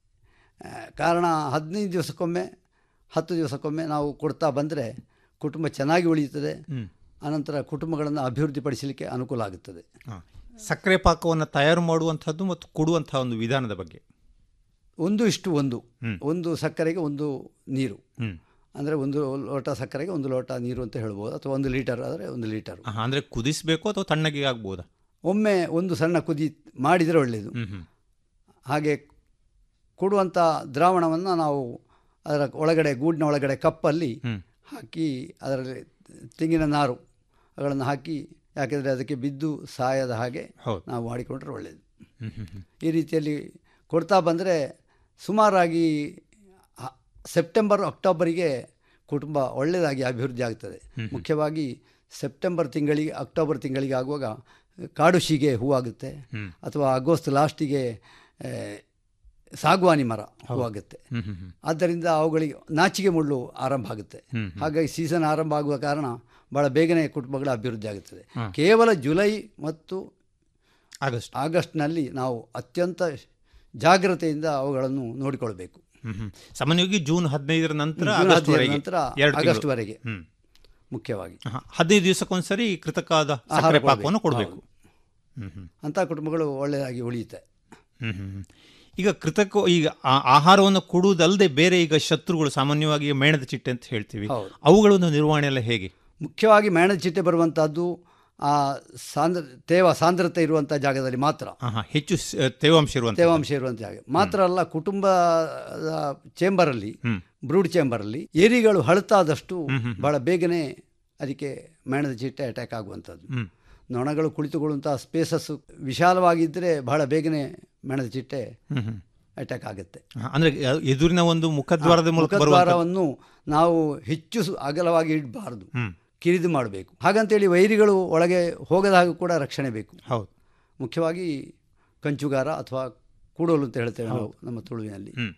Speaker 16: ಆ, ಕಾರಣ ಹದಿನೈದು ದಿವಸಕ್ಕೊಮ್ಮೆ ಹತ್ತು ದಿವಸಕ್ಕೊಮ್ಮೆ ನಾವು ಕೊಡ್ತಾ ಬಂದರೆ ಕುಟುಂಬ ಚೆನ್ನಾಗಿ ಉಳಿಯುತ್ತದೆ
Speaker 15: ಹ್ಮ್.
Speaker 16: ಅನಂತರ ಕುಟುಂಬಗಳನ್ನು ಅಭಿವೃದ್ಧಿಪಡಿಸಲಿಕ್ಕೆ ಅನುಕೂಲ ಆಗುತ್ತದೆ
Speaker 15: ಹಾ. ಸಕ್ಕರೆ ಪಾಕವನ್ನು ತಯಾರು ಮಾಡುವಂಥದ್ದು ಮತ್ತು ಕೊಡುವಂತಹ ಒಂದು ವಿಧಾನದ ಬಗ್ಗೆ
Speaker 16: ಒಂದು ಇಷ್ಟು ಒಂದು
Speaker 15: ಹ್ಮ್.
Speaker 16: ಒಂದು ಸಕ್ಕರೆಗೆ ಒಂದು ನೀರು
Speaker 15: ಹ್ಮ್.
Speaker 16: ಅಂದರೆ ಒಂದು ಲೋಟ ಸಕ್ಕರೆಗೆ ಒಂದು ಲೋಟ ನೀರು ಅಂತ ಹೇಳ್ಬೋದು ಅಥವಾ ಒಂದು ಲೀಟರ್ ಆದರೆ ಒಂದು ಲೀಟರ್
Speaker 15: ಆಹಾ, ಅಂದ್ರೆ ಕುದಿಸಬೇಕು ಅಥವಾ ತಣ್ಣಗೆ ಆಗ್ಬೋದಾ
Speaker 16: ಒಮ್ಮೆ ಒಂದು ಸಣ್ಣ ಕುದಿ ಮಾಡಿದರೆ ಒಳ್ಳೆಯದು
Speaker 15: ಹ್ಮ್ ಹ್ಮ್.
Speaker 16: ಹಾಗೆ ಕೊಡುವಂಥ ದ್ರಾವಣವನ್ನು ನಾವು ಅದರ ಒಳಗಡೆ ಗೂಡಿನ ಒಳಗಡೆ ಕಪ್ಪಲ್ಲಿ
Speaker 15: ಹ್ಮ್.
Speaker 16: ಹಾಕಿ ಅದರಲ್ಲಿ ತೆಂಗಿನ ನಾರು ಅವುಗಳನ್ನು ಹಾಕಿ ಯಾಕೆಂದರೆ ಅದಕ್ಕೆ ಬಿದ್ದು ಸಾಯದ ಹಾಗೆ
Speaker 15: ಹೌದು.
Speaker 16: ನಾವು ಮಾಡಿಕೊಂಡ್ರೆ ಒಳ್ಳೆಯದು
Speaker 15: ಹ್ಮ್ ಹ್ಮ್ ಹ್ಮ್.
Speaker 16: ಈ ರೀತಿಯಲ್ಲಿ ಕೊಡ್ತಾ ಬಂದರೆ ಸುಮಾರಾಗಿ ಹ- ಸೆಪ್ಟೆಂಬರ್ ಅಕ್ಟೋಬರಿಗೆ ಕುಟುಂಬ ಒಳ್ಳೆಯದಾಗಿ ಅಭಿವೃದ್ಧಿ ಆಗ್ತದೆ
Speaker 15: ಹ್ಮ್.
Speaker 16: ಮುಖ್ಯವಾಗಿ ಸೆಪ್ಟೆಂಬರ್ ತಿಂಗಳಿಗೆ ಅಕ್ಟೋಬರ್ ತಿಂಗಳಿಗೆ ಆಗುವಾಗ ಕಾಡು ಶೀಗೆ ಹೂವಾಗುತ್ತೆ
Speaker 15: ಹ್ಮ್.
Speaker 16: ಅಥವಾ ಆಗಸ್ಟ್ ಲಾಸ್ಟಿಗೆ ಆ, ಸಾಗುವಾನಿ ಮರ ಹೂವಾಗುತ್ತೆ
Speaker 15: ಹ್ಮ್ ಹ್ಮ್ ಹ್ಮ್.
Speaker 16: ಆದ್ದರಿಂದ ಅವುಗಳಿಗೆ ನಾಚಿಕೆ ಮುಳ್ಳು ಆರಂಭ ಆಗುತ್ತೆ
Speaker 15: ಹ್ಮ್ ಹ್ಮ್.
Speaker 16: ಹಾಗಾಗಿ ಸೀಸನ್ ಆರಂಭ ಆಗುವ ಕಾರಣ ಭಾಳ ಬೇಗನೆ ಕುಟುಂಬಗಳ ಅಭಿವೃದ್ಧಿ ಆಗುತ್ತದೆ
Speaker 15: ಹಾ.
Speaker 16: ಕೇವಲ ಜುಲೈ ಮತ್ತು
Speaker 15: ಆಗಸ್ಟ್
Speaker 16: ಆಗಸ್ಟ್ನಲ್ಲಿ ನಾವು ಅತ್ಯಂತ ಜಾಗ್ರತೆಯಿಂದ ಅವುಗಳನ್ನು ನೋಡಿಕೊಳ್ಬೇಕು
Speaker 15: ಹ್ಮ್ ಹ್ಮ್. ಸಾಮಾನ್ಯವಾಗಿ ಜೂನ್ ಹದಿನೈದರ ನಂತರ
Speaker 16: ಜೂನ್
Speaker 15: ಆಗಸ್ಟ್
Speaker 16: ಹದಿನೈದರ
Speaker 15: ವರೆಗೆ
Speaker 16: ನಂತರ
Speaker 15: ಎರಡು ತಿಂಗಳು.
Speaker 16: ಆಗಸ್ಟ್ವರೆಗೆ.
Speaker 15: ಹ್ಮ್.
Speaker 16: ಮುಖ್ಯವಾಗಿ
Speaker 15: ಆಹಾ. ಹದಿನೈದು ದಿವಸಕ್ಕೊಂದ್ಸರಿ ಕೃತಕಾದ
Speaker 16: ಆಹಾರ
Speaker 15: ಸಕ್ಕರೆ
Speaker 16: ಕೊಡ್ಬೇಕು.
Speaker 15: ಪಾಕವನ್ನು ಕೊಡಬೇಕು
Speaker 16: ಹೌದು. ಅಂಥ ಕುಟುಂಬಗಳು ಒಳ್ಳೆಯದಾಗಿ ಉಳಿಯುತ್ತೆ
Speaker 15: ಹ್ಮ್ ಹ್ಮ್ ಹ್ಮ್. ಈಗ ಕೃತಕ ಈಗ ಆ- ಆಹಾರವನ್ನು ಕೊಡುವುದಲ್ಲದೆ ಬೇರೆ ಈಗ ಶತ್ರುಗಳು ಸಾಮಾನ್ಯವಾಗಿ ಮೇಣದ ಚಿಟ್ಟೆ ಅಂತ ಹೇಳ್ತೀವಿ
Speaker 16: ಹೌದು.
Speaker 15: ಅವುಗಳ ಒಂದು ನಿರ್ವಹಣೆ ಎಲ್ಲ ಹೇಗೆ
Speaker 16: ಮುಖ್ಯವಾಗಿ ಮೇಣದ ಚಿಟ್ಟೆ ಬರುವಂಥದ್ದು ಆ ಸಾಂದ್ರ ತೇವ ಸಾಂದ್ರತೆ ಇರುವಂಥ ಜಾಗದಲ್ಲಿ ಮಾತ್ರ
Speaker 15: ಆಹಾ, ಹೆಚ್ಚು ಸ- ತೇವಾಂಶ ಇರುವಂತ
Speaker 16: ತೇವಾಂಶ ಇರುವಂಥ ಜಾಗ ಮಾತ್ರ ಅಲ್ಲ ಕುಟುಂಬದ ಚೇಂಬರಲ್ಲಿ
Speaker 15: ಹ್ಮ್.
Speaker 16: ಬ್ರೂಡ್ ಚೇಂಬರಲ್ಲಿ ಏರಿಗಳು ಹಳತಾದಷ್ಟು
Speaker 15: ಹ್ಮ್, ಹ್ಮ್.
Speaker 16: ಬಹಳ ಬೇಗನೆ ಅದಕ್ಕೆ ಮೇಣದ ಚಿಟ್ಟೆ ಅಟ್ಯಾಕ್ ಆಗುವಂಥದ್ದು
Speaker 15: ಹ್ಮ್.
Speaker 16: ನೊಣಗಳು ಕುಳಿತುಕೊಳ್ಳುವಂಥ ಸ್ಪೇಸಸ್ ವಿಶಾಲವಾಗಿದ್ದರೆ ಬಹಳ ಬೇಗನೆ ಮೇಣದ ಚಿಟ್ಟೆ
Speaker 15: ಹ್ಮ್ ಹ್ಮ್.
Speaker 16: ಅಟ್ಯಾಕ್ ಆಗುತ್ತೆ
Speaker 15: ಆಹಾ, ಅಂದ್ರೆ ಯ- ಎದುರಿನ ಒಂದು ಮುಖದ್ವಾರದ ಮೂಲಕ ಬರುವಂತ
Speaker 16: ಮುಖದ್ವಾರವನ್ನು ನಾವು ಹೆಚ್ಚು ಸು- ಅಗಲವಾಗಿ ಇಡಬಾರದು
Speaker 15: ಹ್ಮ್.
Speaker 16: ಕಿರಿದು ಮಾಡಬೇಕು ಹಾಗಂತೇಳಿ ವೈರಿಗಳು ಒಳಗೆ ಹೋಗದ ಹಾಗೆ ಕೂಡ ರಕ್ಷಣೆ ಬೇಕು
Speaker 15: ಹೌದು
Speaker 16: ಮುಖ್ಯವಾಗಿ ಕಂಚುಗಾರ ಅಥವಾ ಕೂಡೋಲು ಅಂತ ಹೇಳ್ತೇವೆ ನಾವು
Speaker 15: ಹೌದು.
Speaker 16: ನಮ್ಮ ತುಳುವಿನಲ್ಲಿ
Speaker 15: ಹ್ಮ್.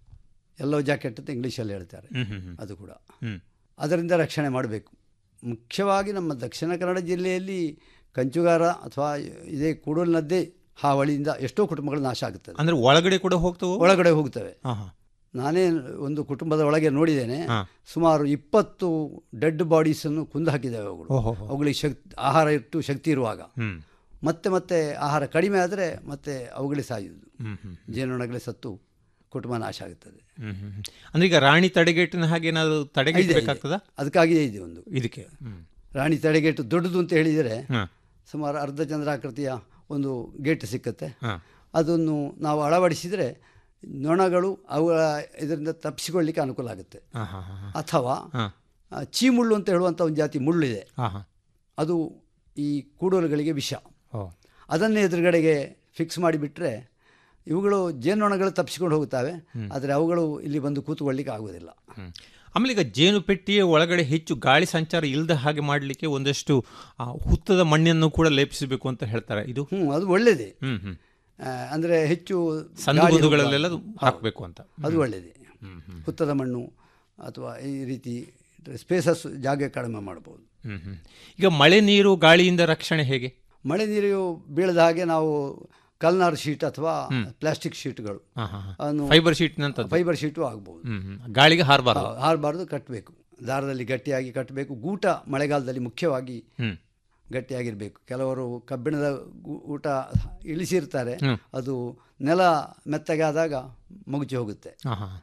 Speaker 16: ಎಲ್ಲೋ ಜಾಕೆಟ್ ಅಂತ ಇಂಗ್ಲೀಷಲ್ಲಿ ಹೇಳ್ತಾರೆ
Speaker 15: ಹ್ಮ್, ಹ್ಮ್, ಹ್ಮ್.
Speaker 16: ಅದು ಕೂಡ
Speaker 15: ಹ್ಮ್.
Speaker 16: ಅದರಿಂದ ರಕ್ಷಣೆ ಮಾಡಬೇಕು ಮುಖ್ಯವಾಗಿ ನಮ್ಮ ದಕ್ಷಿಣ ಕನ್ನಡ ಜಿಲ್ಲೆಯಲ್ಲಿ ಕಂಚುಗಾರ ಅಥವಾ ಇದೇ ಕೂಡೋಲಿನದ್ದೇ ಹಾವಳಿಯಿಂದ ಎಷ್ಟೋ ಕುಟುಂಬಗಳು ನಾಶ ಆಗುತ್ತದೆ
Speaker 15: ಅಂದ್ರೆ ಒಳಗಡೆ ಕೂಡ ಹೋಗ್ತವೆ
Speaker 16: ಒಳಗಡೆ ಹೋಗ್ತವೆ
Speaker 15: ಆಹಾ.
Speaker 16: ನಾನೇ ಒಂದು ಕುಟುಂಬದ ಒಳಗೆ ನೋಡಿದ್ದೇನೆ
Speaker 15: ಹಾ.
Speaker 16: ಸುಮಾರು ಇಪ್ಪತ್ತು ಡೆಡ್ ಬಾಡೀಸನ್ನು ಕುಂದು ಹಾಕಿದ್ದೇವೆ ಅವುಗಳು
Speaker 15: ಓಹೋಹೋ.
Speaker 16: ಅವುಗಳಿಗೆ ಶಕ್ತಿ ಆಹಾರ ಇಟ್ಟು ಶಕ್ತಿ ಇರುವಾಗ
Speaker 15: ಹ್ಮ್.
Speaker 16: ಮತ್ತೆ ಮತ್ತೆ ಆಹಾರ ಕಡಿಮೆ ಆದರೆ ಮತ್ತೆ ಅವುಗಳೇ ಸಾಯುವುದು
Speaker 15: ಹ್ಮ್, ಹ್ಮ್.
Speaker 16: ಜೇನುನೊಣಗಳೇ ಸತ್ತು ಕುಟುಂಬ ನಾಶ ಆಗುತ್ತದೆ
Speaker 15: ಹ್ಮ್, ಹ್ಮ್, ಹ್ಮ್. ಅಂದ್ರೆ ಈಗ ರಾಣಿ ತಡೆಗೇಟಿನ ಹಾಗೆ ಏನಾದ್ರು
Speaker 16: ಇದೆ,
Speaker 15: ತಡೆಗಟ್ಟಬೇಕಾಗ್ತದ
Speaker 16: ಇದೆ. ಅದಕ್ಕಾಗಿಯೇ ಇದೆ ಒಂದು
Speaker 15: ಇದಕ್ಕೆ ಹ್ಮ್.
Speaker 16: ರಾಣಿ ತಡೆಗೇಟು ದೊಡ್ಡದು ಅಂತ ಹೇಳಿದರೆ
Speaker 15: ಹಾ.
Speaker 16: ಸುಮಾರು ಅರ್ಧ ಚಂದ್ರಾಕೃತಿಯ ಒಂದು ಗೇಟ್ ಸಿಕ್ಕತ್ತೆ
Speaker 15: ಹಾ.
Speaker 16: ಅದನ್ನು ನಾವು ಅಳವಡಿಸಿದರೆ ನೊಣಗಳು ಅವುಗಳ ಇದರಿಂದ ತಪ್ಪಿಸಿಕೊಳ್ಳಿಕ್ಕೆ ಅನುಕೂಲ ಆಗುತ್ತೆ
Speaker 15: ಹಾ, ಹಾ, ಹಾ, ಹಾ.
Speaker 16: ಅಥವಾ
Speaker 15: ಹಾ.
Speaker 16: ಆ, ಚೀಮುಳ್ಳು ಅಂತ ಹೇಳುವಂಥ ಒಂದು ಜಾತಿ ಮುಳ್ಳಿದೆ
Speaker 15: ಹಾ, ಹಾ.
Speaker 16: ಅದು ಈ ಕೂಡೋಲುಗಳಿಗೆ ವಿಷ
Speaker 15: ಓ.
Speaker 16: ಅದನ್ನೇ ಎದುರುಗಡೆಗೆ ಫಿಕ್ಸ್ ಮಾಡಿಬಿಟ್ರೆ ಇವುಗಳು ಜೇನುನೊಣಗಳು ತಪ್ಪಿಸಿಕೊಂಡು ಹೋಗುತ್ತವೆ
Speaker 15: ಹ್ಮ್.
Speaker 16: ಆದರೆ ಅವುಗಳು ಇಲ್ಲಿ ಬಂದು ಕೂತ್ಕೊಳ್ಳಿಕ್ಕೆ ಆಗುವುದಿಲ್ಲ
Speaker 15: ಹ್ಮ್. ಆಮೇಲೆ ಈಗ ಜೇನು ಪೆಟ್ಟಿಯ ಒಳಗಡೆ ಹೆಚ್ಚು ಗಾಳಿ ಸಂಚಾರ ಇಲ್ಲದ ಹಾಗೆ ಮಾಡಲಿಕ್ಕೆ ಒಂದಷ್ಟು ಆ, ಹುತ್ತದ ಮಣ್ಣನ್ನು ಕೂಡ ಲೇಪಿಸಬೇಕು ಅಂತ ಹೇಳ್ತಾರೆ ಇದು
Speaker 16: ಹ್ಞೂ ಅದು ಒಳ್ಳೆಯದೇ
Speaker 15: ಹ್ಮ್ ಹ್ಮ್
Speaker 16: ಅಂದರೆ ಹೆಚ್ಚು
Speaker 15: ಸಂದು
Speaker 16: ಗಾಳಿ
Speaker 15: ಬದುಗಳಲ್ಲೆಲ್ಲ
Speaker 16: ಹೋಗುವ-
Speaker 15: ಹಾಕಬೇಕು ಅಂತ
Speaker 16: ಅದು ಒಳ್ಳೆಯದೇ
Speaker 15: ಹ್ಮ್, ಹ್ಮ್.
Speaker 16: ಹುತ್ತದ ಮಣ್ಣು ಅಥವಾ ಈ ರೀತಿ ಸ್ಪೇಸಸ್ ಜಾಗ ಕಡಿಮೆ ಮಾಡ್ಬೋದು
Speaker 15: ಹ್ಮ್ ಹ್ಮ್. ಈಗ ಮಳೆ ನೀರು ಗಾಳಿಯಿಂದ ರಕ್ಷಣೆ ಹೇಗೆ
Speaker 16: ಮಳೆ ನೀರು ಬೀಳದ ಹಾಗೆ ನಾವು ಕಲ್ನಾರ್ ಶೀಟ್ ಅಥವಾ
Speaker 15: ಹ್ಮ್.
Speaker 16: ಪ್ಲಾಸ್ಟಿಕ್ ಶೀಟ್ಗಳು
Speaker 15: ಹಾ, ಹಾ, ಹಾ.
Speaker 16: ಅನ್ನು
Speaker 15: ಫೈಬರ್ ಶೀಟ್ನಂಥದ್ದು.
Speaker 16: ಫೈಬರ್ ಶೀಟು ಆಗ್ಬೋದು
Speaker 15: ಹ್ಮ್, ಹ್ಮ್. ಗಾಳಿಗೆ ಹಾರಬಾರ್ದು
Speaker 16: ಹಾ, ಹಾರಬಾರ್ದು ಕಟ್ಟಬೇಕು ದಾರದಲ್ಲಿ ಗಟ್ಟಿಯಾಗಿ ಕಟ್ಟಬೇಕು ಗೂಟ ಮಳೆಗಾಲದಲ್ಲಿ ಮುಖ್ಯವಾಗಿ
Speaker 15: ಹ್ಮ್.
Speaker 16: ಗಟ್ಟಿಯಾಗಿರಬೇಕು ಕೆಲವರು ಕಬ್ಬಿಣದ ಗು- ಊಟ ಇಳಿಸಿರ್ತಾರೆ
Speaker 15: ಹ್ಮ್.
Speaker 16: ಅದು ನೆಲ ಮೆತ್ತಗೆ ಆದಾಗ ಮುಗುಚಿ ಹೋಗುತ್ತೆ
Speaker 15: ಹಾ, ಹಾ.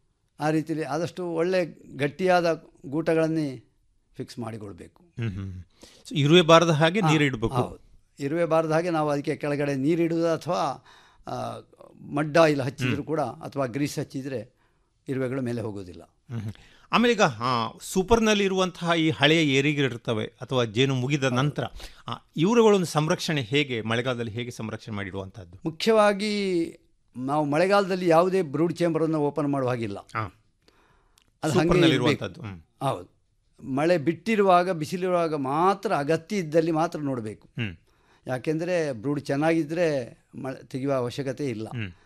Speaker 16: ಆ ರೀತಿಯಲ್ಲಿ ಆದಷ್ಟು ಒಳ್ಳೆ ಗಟ್ಟಿಯಾದ ಗೂಟಗಳನ್ನೇ ಫಿಕ್ಸ್ ಮಾಡಿಕೊಳ್ಬೇಕು
Speaker 15: ಹ್ಮ್ ಹ್ಮ್. ಸೊ ಇರುವೆ ಬಾರದ ಹಾಗೆ
Speaker 16: ಹಾ,
Speaker 15: ನೀರು ಇಡಬೇಕು
Speaker 16: ಹೌದು. ಇರುವೆ ಬಾರದ ಹಾಗೆ ನಾವು ಅದಕ್ಕೆ ಕೆಳಗಡೆ ನೀರಿಡುವುದು ಅಥವಾ ಆ, ಮಡ್ಡ ಇಲ್ಲ ಹಚ್ಚಿದ್ರು ಕೂಡ ಅಥವಾ ಗ್ರೀಸ್ ಹಚ್ಚಿದರೆ ಇರುವೆಗಳು ಮೇಲೆ ಹೋಗೋದಿಲ್ಲ
Speaker 15: ಹ್ಮ್. ಆಮೇಲೆ ಈಗ ಆ, ಸೂಪರ್ನಲ್ಲಿ ಇರುವಂತಹ ಈ ಹಳೆಯ ಏರಿಗಳಿರ್ತವೆ ಅಥವಾ ಜೇನು ಮುಗಿದ ನಂತರ ಆ, ಇವುಗಳೊಂದು ಸಂರಕ್ಷಣೆ ಹೇಗೆ ಮಳೆಗಾಲದಲ್ಲಿ ಹೇಗೆ ಸಂರಕ್ಷಣೆ ಮಾಡಿಡುವಂಥದ್ದು
Speaker 16: ಮುಖ್ಯವಾಗಿ ನಾವು ಮಳೆಗಾಲದಲ್ಲಿ ಯಾವುದೇ ಬ್ರೂಡ್ ಚೇಂಬರನ್ನು ಓಪನ್ ಮಾಡುವ ಹಾಗಿಲ್ಲ ಅದು ಹಾಗೆ
Speaker 15: ಸೂಪರ್ನಲ್ಲಿ
Speaker 16: ಇರ್ಬೇಕು.
Speaker 15: ಇರುವಂಥದ್ದು, ಹ್ಮ್.
Speaker 16: ಹೌದು ಮಳೆ ಬಿಟ್ಟಿರುವಾಗ ಬಿಸಿಲಿರುವಾಗ ಮಾತ್ರ ಅಗತ್ಯ ಇದ್ದಲ್ಲಿ ಮಾತ್ರ ನೋಡಬೇಕು
Speaker 15: ಹ್ಮ್.
Speaker 16: ಯಾಕೆಂದರೆ ಬ್ರೂಡ್ ಚೆನ್ನಾಗಿದ್ದರೆ ಮಳೆ ತೆಗೆಯುವ ಅವಶ್ಯಕತೆ ಇಲ್ಲ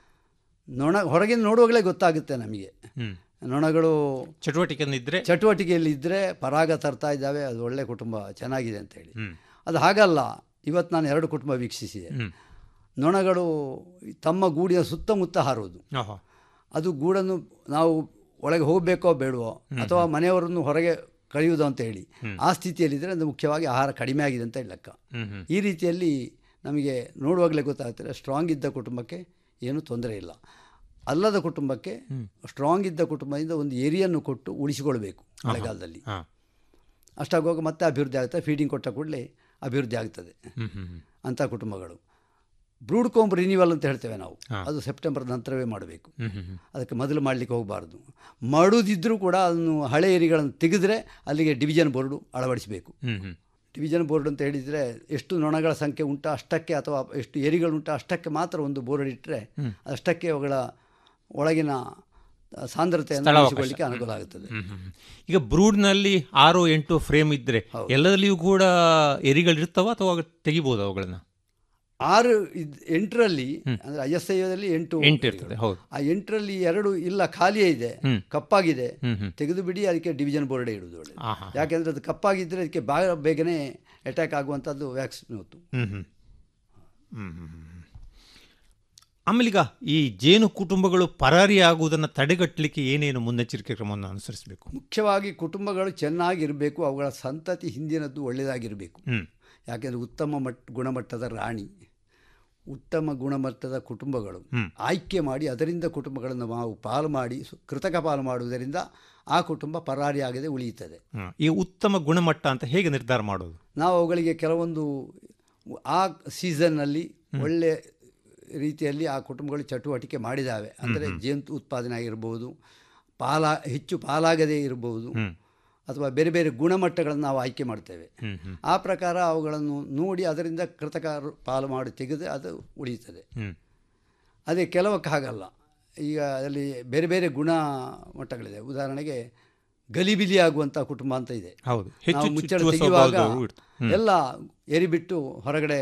Speaker 16: ನೊಣ ಹೊರಗಿಂದ ನೋಡುವಾಗಲೇ ಗೊತ್ತಾಗುತ್ತೆ ನಮಗೆ
Speaker 15: ಹ್ಮ್.
Speaker 16: ನೊಣಗಳು
Speaker 15: ಚಟುವಟಿಕೆ ಇದ್ರೆ
Speaker 16: ಚಟುವಟಿಕೆಯಲ್ಲಿ ಇದ್ದರೆ ಪರಾಗ ತರ್ತಾ ಇದ್ದಾವೆ ಅದು ಒಳ್ಳೆ ಕುಟುಂಬ ಚೆನ್ನಾಗಿದೆ ಅಂತ ಹೇಳಿ
Speaker 15: ಹ್ಮ್.
Speaker 16: ಅದು ಹಾಗಲ್ಲ ಇವತ್ತು ನಾನು ಎರಡು ಕುಟುಂಬ ವೀಕ್ಷಿಸಿದೆ
Speaker 15: ಹ್ಮ್.
Speaker 16: ನೊಣಗಳು ತಮ್ಮ ಗೂಡಿನ ಸುತ್ತಮುತ್ತ ಹಾರುವುದು
Speaker 15: ಆಹಾ.
Speaker 16: ಅದು ಗೂಡನ್ನು ನಾವು ಒಳಗೆ ಹೋಗಬೇಕೋ ಬೇಡವೋ ಅಥವಾ ಮನೆಯವರನ್ನು ಹೊರಗೆ ಕಳೆಯುವುದು ಅಂತ ಹೇಳಿ
Speaker 15: ಹ್ಮ್.
Speaker 16: ಆ ಸ್ಥಿತಿಯಲ್ಲಿದ್ದರೆ ಅದು ಮುಖ್ಯವಾಗಿ ಆಹಾರ ಕಡಿಮೆ ಆಗಿದೆ ಅಂತ ಲೆಕ್ಕ
Speaker 15: ಹ್ಮ್, ಹ್ಮ್.
Speaker 16: ಈ ರೀತಿಯಲ್ಲಿ ನಮಗೆ ನೋಡುವಾಗಲೇ ಗೊತ್ತಾಗ್ತದೆ ಸ್ಟ್ರಾಂಗ್ ಇದ್ದ ಕುಟುಂಬಕ್ಕೆ ಏನೂ ತೊಂದರೆ ಇಲ್ಲ ಅಲ್ಲದ ಕುಟುಂಬಕ್ಕೆ ಸ್ಟ್ರಾಂಗ್ ಇದ್ದ ಕುಟುಂಬದಿಂದ ಒಂದು ಏರಿಯನ್ನು ಕೊಟ್ಟು ಉಳಿಸಿಕೊಳ್ಬೇಕು ಮಳೆಗಾಲದಲ್ಲಿ
Speaker 15: ಹಾ.
Speaker 16: ಅಷ್ಟಾಗುವಾಗ ಮತ್ತೆ ಅಭಿವೃದ್ಧಿ ಆಗ್ತದೆ ಫೀಡಿಂಗ್ ಕೊಟ್ಟ ಕೂಡಲೇ ಅಭಿವೃದ್ಧಿ ಆಗ್ತದೆ
Speaker 15: ಹ್ಮ್, ಹ್ಮ್, ಹ್ಮ್.
Speaker 16: ಅಂಥ ಕುಟುಂಬಗಳು ಬ್ರೂಡ್ ಕೋಂಬ್ ರಿನಿವಲ್ ಅಂತ ಹೇಳ್ತೇವೆ ನಾವು
Speaker 15: ಹಾ.
Speaker 16: ಅದು ಸೆಪ್ಟೆಂಬರ್ ನಂತರವೇ ಮಾಡಬೇಕು
Speaker 15: ಹ್ಮ್, ಹ್ಮ್, ಹ್ಮ್.
Speaker 16: ಅದಕ್ಕೆ ಮೊದಲು ಮಾಡಲಿಕ್ಕೆ ಹೋಗಬಾರ್ದು ಮಾಡುವುದಿದ್ದರೂ ಕೂಡ ಅದನ್ನು ಹಳೆ ಏರಿಗಳನ್ನು ತೆಗೆದರೆ ಅಲ್ಲಿಗೆ ಡಿವಿಷನ್ ಬೋರ್ಡು ಅಳವಡಿಸಬೇಕು
Speaker 15: ಹ್ಮ್, ಹ್ಮ್.
Speaker 16: ಡಿವಿಷನ್ ಬೋರ್ಡ್ ಅಂತ ಹೇಳಿದರೆ ಎಷ್ಟು ನೊಣಗಳ ಸಂಖ್ಯೆ ಉಂಟು ಅಷ್ಟಕ್ಕೆ ಅಥವಾ ಎಷ್ಟು ಏರಿಗಳುಂಟು ಅಷ್ಟಕ್ಕೆ ಮಾತ್ರ ಒಂದು ಬೋರ್ಡ್ ಇಟ್ಟರೆ
Speaker 15: ಹ್ಮ್.
Speaker 16: ಅಷ್ಟಕ್ಕೆ ಅವುಗಳ ಒಳಗಿನ ಸಾಂದ್ರತೆಯನ್ನು
Speaker 15: ಸ್ಥಳಾವಕಾಶ.
Speaker 16: ಉಳಿಸಿಕೊಳ್ಳಿಕ್ಕೆ ಅನುಕೂಲ ಆಗುತ್ತದೆ
Speaker 15: ಹ್ಮ್, ಹ್ಮ್, ಹ್ಮ್. ಈಗ ಬ್ರೂಡ್ನಲ್ಲಿ ಆರು ಎಂಟು ಫ್ರೇಮ್ ಇದ್ರೆ ಎಲ್ಲದಲ್ಲಿಯೂ ಕೂಡ ಎರಿಗಳಿರ್ತಾವ ಅಥವಾ ತೆಗಿಬಹುದು ಅವುಗಳನ್ನ
Speaker 16: ಆರು ಇದ್ ಎಂಟರಲ್ಲಿ ಅಂದರೆ ಐ ಎಸ್ ಐದಲ್ಲಿ ಎಂಟು
Speaker 15: ಎಂಟು ಇರ್ತದೆ, ಹೌದು.
Speaker 16: ಆ ಎಂಟರಲ್ಲಿ ಎರಡು ಇಲ್ಲ ಖಾಲಿಯೇ ಇದೆ
Speaker 15: ಹ್ಮ್.
Speaker 16: ಕಪ್ಪಾಗಿದೆ
Speaker 15: ಹ್ಮ್, ಹ್ಮ್.
Speaker 16: ತೆಗೆದು ಬಿಡಿ ಅದಕ್ಕೆ ಡಿವಿಷನ್ ಬೋರ್ಡೇ ಇಡುವುದು ಒಳ್ಳೆಯದು
Speaker 15: ಆಹಾ.
Speaker 16: ಯಾಕೆಂದರೆ ಅದು ಕಪ್ಪಾಗಿದ್ದರೆ ಅದಕ್ಕೆ ಬಾ ಬೇಗನೆ ಅಟ್ಯಾಕ್ ಆಗುವಂಥದ್ದು ವ್ಯಾಕ್ಸಿನ್ ಹೊತ್ತು
Speaker 15: ಹ್ಮ್ ಹ್ಮ್. ಹ್ಮ್ ಹ್ಮ್ ಹ್ಮ್. ಆಮೇಲೆ ಈಗ ಈ ಜೇನು ಕುಟುಂಬಗಳು ಪರಾರಿಯಾಗುವುದನ್ನು ತಡೆಗಟ್ಟಲಿಕ್ಕೆ ಏನೇನು ಮುನ್ನೆಚ್ಚರಿಕೆ ಕ್ರಮವನ್ನು ಅನುಸರಿಸಬೇಕು
Speaker 16: ಮುಖ್ಯವಾಗಿ ಕುಟುಂಬಗಳು ಚೆನ್ನಾಗಿರಬೇಕು ಅವುಗಳ ಸಂತತಿ ಹಿಂದಿನದ್ದು ಒಳ್ಳೆಯದಾಗಿರಬೇಕು
Speaker 15: ಹ್ಮ್.
Speaker 16: ಯಾಕೆಂದರೆ ಉತ್ತಮ ಮಟ್ಟ ಗುಣಮಟ್ಟದ ರಾಣಿ ಉತ್ತಮ ಗುಣಮಟ್ಟದ ಕುಟುಂಬಗಳು
Speaker 15: ಹ್ಮ್.
Speaker 16: ಆಯ್ಕೆ ಮಾಡಿ ಅದರಿಂದ ಕುಟುಂಬಗಳನ್ನು ನಾವು ಪಾಲು ಮಾಡಿ ಸು- ಕೃತಕ ಪಾಲು ಮಾಡುವುದರಿಂದ ಆ ಕುಟುಂಬ ಪರಾರಿಯಾಗದೆ ಉಳಿಯುತ್ತದೆ
Speaker 15: ಹ್ಮ್. ಈ ಉತ್ತಮ ಗುಣಮಟ್ಟ ಅಂತ ಹೇಗೆ ನಿರ್ಧಾರ ಮಾಡೋದು
Speaker 16: ನಾವು ಅವುಗಳಿಗೆ ಕೆಲವೊಂದು ಆ ಸೀಸನ್ನಲ್ಲಿ ಒಳ್ಳೆ ರೀತಿಯಲ್ಲಿ ಆ ಕುಟುಂಬಗಳು ಚಟುವಟಿಕೆ ಮಾಡಿದ್ದಾವೆ ಅಂದರೆ
Speaker 15: ಹ್ಮ್.
Speaker 16: ಜೇನು ಉತ್ಪಾದನೆ ಆಗಿರ್ಬೋದು ಪಾಲ ಹೆಚ್ಚು ಪಾಲಾಗದೇ ಇರಬಹುದು
Speaker 15: ಹ್ಮ್.
Speaker 16: ಅಥವಾ ಬೇರೆ ಬೇರೆ ಗುಣಮಟ್ಟಗಳನ್ನು ನಾವು ಆಯ್ಕೆ ಮಾಡ್ತೇವೆ
Speaker 15: ಹ್ಮ್, ಹ್ಮ್.
Speaker 16: ಆ ಪ್ರಕಾರ ಅವುಗಳನ್ನು ನೋಡಿ ಅದರಿಂದ ಕೃತಕ ರು- ಪಾಲು ಮಾಡಿ ತೆಗೆದು ಅದು ಉಳಿಯುತ್ತದೆ
Speaker 15: ಹ್ಮ್.
Speaker 16: ಅದೇ ಕೆಲವಕ್ಕೆ ಹಾಗಲ್ಲ ಈಗ ಅದರಲ್ಲಿ ಬೇರೆ ಬೇರೆ ಗುಣಮಟ್ಟಗಳಿದೆ ಉದಾಹರಣೆಗೆ ಗಲಿಬಿಲಿ ಆಗುವಂಥ ಕುಟುಂಬ ಅಂತ ಇದೆ
Speaker 15: ಹೌದು. ಹೆಚ್ಚು
Speaker 16: ನಾವು ಮುಚ್ಚಳ
Speaker 15: ಚುಚ್ಚುವ
Speaker 16: ತೆಗೆಯುವಾಗ
Speaker 15: ಸ್ವಭಾವದವರು ಇರ್ತಾರೆ. ಹ್ಮ್.
Speaker 16: ಎಲ್ಲ ಎರಿ ಬಿಟ್ಟು ಹೊರಗಡೆ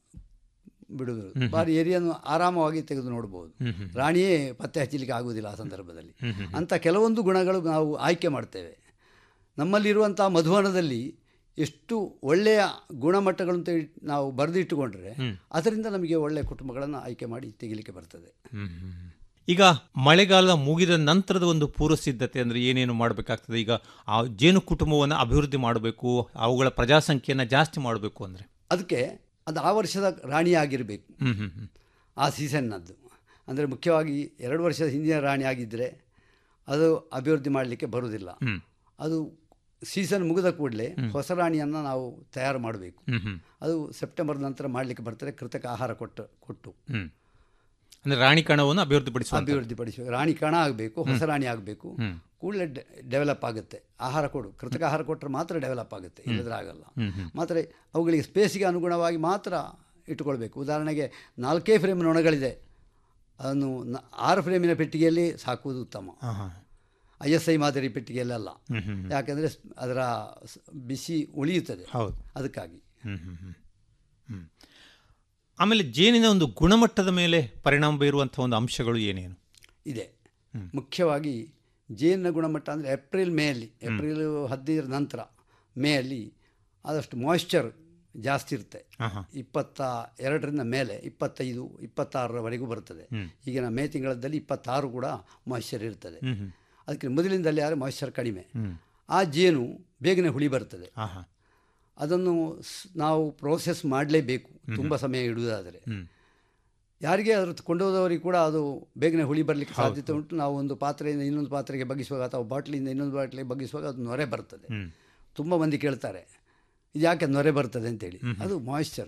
Speaker 16: ಬಿಡುವುದು
Speaker 15: ಹ್ಮ್.
Speaker 16: ಬಾರಿ ಎರಿಯನ್ನು ಆರಾಮವಾಗಿ ತೆಗೆದು ನೋಡ್ಬೋದು
Speaker 15: ಹ್ಮ್, ಹ್ಮ್.
Speaker 16: ರಾಣಿಯೇ ಪತ್ತೆ ಹಚ್ಚಲಿಕ್ಕೆ ಆಗುವುದಿಲ್ಲ ಆ ಸಂದರ್ಭದಲ್ಲಿ
Speaker 15: ಹ್ಮ್, ಹ್ಮ್, ಹ್ಮ್.
Speaker 16: ಅಂಥ ಕೆಲವೊಂದು ಗುಣಗಳು ನಾವು ಆಯ್ಕೆ ಮಾಡ್ತೇವೆ ನಮ್ಮಲ್ಲಿರುವಂಥ ಮಧುವನದಲ್ಲಿ ಎಷ್ಟು ಒಳ್ಳೆಯ ಗುಣಮಟ್ಟಗಳು ಅಂತ ಇಟ್- ನಾವು ಬರೆದಿಟ್ಟುಕೊಂಡ್ರೆ
Speaker 15: ಹ್ಮ್.
Speaker 16: ಅದರಿಂದ ನಮಗೆ ಒಳ್ಳೆಯ ಕುಟುಂಬಗಳನ್ನು ಆಯ್ಕೆ ಮಾಡಿ ತೆಗಿಲಿಕ್ಕೆ ಬರ್ತದೆ
Speaker 15: ಹ್ಮ್, ಹ್ಮ್, ಹ್ಮ್. ಈಗ ಮಳೆಗಾಲ ಮುಗಿದ ನಂತರದ ಒಂದು ಪೂರ್ವ ಸಿದ್ಧತೆ ಅಂದರೆ ಏನೇನು ಮಾಡಬೇಕಾಗ್ತದೆ ಈಗ ಆ ಜೇನು ಕುಟುಂಬವನ್ನು ಅಭಿವೃದ್ಧಿ ಮಾಡಬೇಕು ಅವುಗಳ ಪ್ರಜಾಸಂಖ್ಯೆಯನ್ನು ಜಾಸ್ತಿ ಮಾಡಬೇಕು ಅಂದರೆ
Speaker 16: ಅದಕ್ಕೆ ಅದು ಆ ವರ್ಷದ ರಾಣಿಯಾಗಿರಬೇಕು
Speaker 15: ಹ್ಮ್, ಹ್ಮ್, ಹ್ಮ್.
Speaker 16: ಆ ಸೀಸನ್ನದ್ದು ಅಂದರೆ ಮುಖ್ಯವಾಗಿ ಎರಡು ವರ್ಷದ ಹಿಂದಿನ ರಾಣಿ ಆಗಿದ್ದರೆ ಅದು ಅಭಿವೃದ್ಧಿ ಮಾಡಲಿಕ್ಕೆ ಬರುವುದಿಲ್ಲ
Speaker 15: ಹ್ಮ್.
Speaker 16: ಅದು ಸೀಸನ್ ಮುಗಿದ ಕೂಡಲೇ
Speaker 15: ಹ್ಮ್.
Speaker 16: ಹೊಸ ರಾಣಿಯನ್ನು ನಾವು ತಯಾರು ಮಾಡಬೇಕು
Speaker 15: ಹ್ಮ್, ಹ್ಮ್.
Speaker 16: ಅದು ಸೆಪ್ಟೆಂಬರ್ ನಂತರ ಮಾಡಲಿಕ್ಕೆ ಬರ್ತಾರೆ ಕೃತಕ ಆಹಾರ ಕೊಟ್ಟು ಕೊಟ್ಟು
Speaker 15: ಹ್ಮ್. ಅಂದರೆ ರಾಣಿ ಕಣವನ್ನು ಅಭಿವೃದ್ಧಿಪಡಿಸುವ
Speaker 16: ಅಭಿವೃದ್ಧಿಪಡಿಸಬೇಕು ರಾಣಿ ಕಣ ಆಗಬೇಕು ಹೊಸ
Speaker 15: ಹ್ಮ್.
Speaker 16: ರಾಣಿ ಆಗಬೇಕು
Speaker 15: ಹ್ಮ್.
Speaker 16: ಕೂಡಲೇ ಡೆವಲಪ್ ಆಗುತ್ತೆ ಆಹಾರ ಕೊಡು ಕೃತಕ ಆಹಾರ ಕೊಟ್ಟರೆ ಮಾತ್ರ ಡೆವಲಪ್ ಆಗುತ್ತೆ
Speaker 15: ಹ್ಮ್.
Speaker 16: ಇಲ್ಲದ್ರೆ ಆಗಲ್ಲ
Speaker 15: ಹ್ಮ್, ಹ್ಮ್.
Speaker 16: ಮಾತ್ರ ಅವುಗಳಿಗೆ ಸ್ಪೇಸಿಗೆ ಅನುಗುಣವಾಗಿ ಮಾತ್ರ ಇಟ್ಟುಕೊಳ್ಬೇಕು ಉದಾಹರಣೆಗೆ ನಾಲ್ಕೇ ಫ್ರೇಮ್ ನೊಣಗಳಿದೆ ಅದನ್ನು ನ- ಆರು ಫ್ರೇಮಿನ ಪೆಟ್ಟಿಗೆಯಲ್ಲಿ ಸಾಕುವುದು ಉತ್ತಮ
Speaker 15: ಆಹಾ.
Speaker 16: ಐ ಎಸ್ ಐ ಮಾದರಿ ಪೆಟ್ಟಿಗೆಯಲ್ಲ
Speaker 15: ಹ್ಮ್, ಹ್ಮ್, ಹ್ಮ್.
Speaker 16: ಯಾಕೆಂದರೆ ಅದರ ಸ್- ಬಿಸಿ ಉಳಿಯುತ್ತದೆ
Speaker 15: ಹೌದು.
Speaker 16: ಅದಕ್ಕಾಗಿ
Speaker 15: ಹ್ಮ್, ಹ್ಮ್, ಹ್ಮ್. ಹ್ಮ್. ಆಮೇಲೆ ಜೇನಿನ ಒಂದು ಗುಣಮಟ್ಟದ ಮೇಲೆ ಪರಿಣಾಮ ಬೀರುವಂಥ ಒಂದು ಅಂಶಗಳು ಏನೇನು
Speaker 16: ಇದೆ
Speaker 15: ಹ್ಮ್.
Speaker 16: ಮುಖ್ಯವಾಗಿ ಜೇನಿನ ಗುಣಮಟ್ಟ ಅಂದರೆ ಏಪ್ರಿಲ್ ಮೇಯಲ್ಲಿ ಏಪ್ರಿಲ್ ಹದಿನೈದರ ನಂತರ ಮೇಯಲ್ಲಿ ಆದಷ್ಟು ಮಾಯ್ಶ್ಚರ್ ಜಾಸ್ತಿ ಇರುತ್ತೆ
Speaker 15: ಆಹಾ.
Speaker 16: ಇಪ್ಪತ್ತ ಎರಡರಿಂದ ಮೇಲೆ ಇಪ್ಪತ್ತೈದು ಇಪ್ಪತ್ತಾರರವರೆಗೂ ಬರ್ತದೆ
Speaker 15: ಹ್ಮ್.
Speaker 16: ಈಗಿನ ಮೇ ತಿಂಗಳಲ್ಲಿ ಇಪ್ಪತ್ತಾರು ಕೂಡ ಮಾಯ್ಶ್ಚರ್ ಇರ್ತದೆ
Speaker 15: ಹ್ಮ್, ಹ್ಮ್.
Speaker 16: ಅದಕ್ಕೆ ಮೊದಲಿಂದಲೇ ಯಾರು ಮಾಯ್ಶ್ಚರ್ ಕಡಿಮೆ
Speaker 15: ಹ್ಮ್.
Speaker 16: ಆ ಜೇನು ಬೇಗನೆ ಹುಳಿ ಬರ್ತದೆ
Speaker 15: ಆಹಾ.
Speaker 16: ಅದನ್ನು ಸ್- ನಾವು ಪ್ರೋಸೆಸ್ ಮಾಡಲೇಬೇಕು
Speaker 15: ಹ್ಮ್.
Speaker 16: ತುಂಬ ಸಮಯ ಇಡುವುದಾದರೆ
Speaker 15: ಹ್ಮ್.
Speaker 16: ಯಾರಿಗೆ ಅದ್ರ ಕೊಂಡೋದವರಿಗೆ ಕೂಡ ಅದು ಬೇಗನೆ ಹುಳಿ ಬರಲಿಕ್ಕೆ
Speaker 15: ಹೌದು,
Speaker 16: ಸಾಧ್ಯತೆ ಉಂಟು ನಾವು ಒಂದು ಪಾತ್ರೆಯಿಂದ ಇನ್ನೊಂದು ಪಾತ್ರೆಗೆ ಬಗ್ಗಿಸುವಾಗ ಅಥವಾ ಬಾಟ್ಲಿಯಿಂದ ಇನ್ನೊಂದು ಬಾಟ್ಲಿಗೆ ಬಗ್ಗಿಸುವಾಗ ಅದು ನೊರೆ ಬರ್ತದೆ
Speaker 15: ಹ್ಮ್.
Speaker 16: ತುಂಬ ಮಂದಿ ಕೇಳ್ತಾರೆ ಇದು ಯಾಕೆ ನೊರೆ ಬರ್ತದೆ ಅಂತೇಳಿ
Speaker 15: ಹ್ಮ್ ಹ್ಮ್.
Speaker 16: ಅದು ಮಾಯ್ಶ್ಚರ್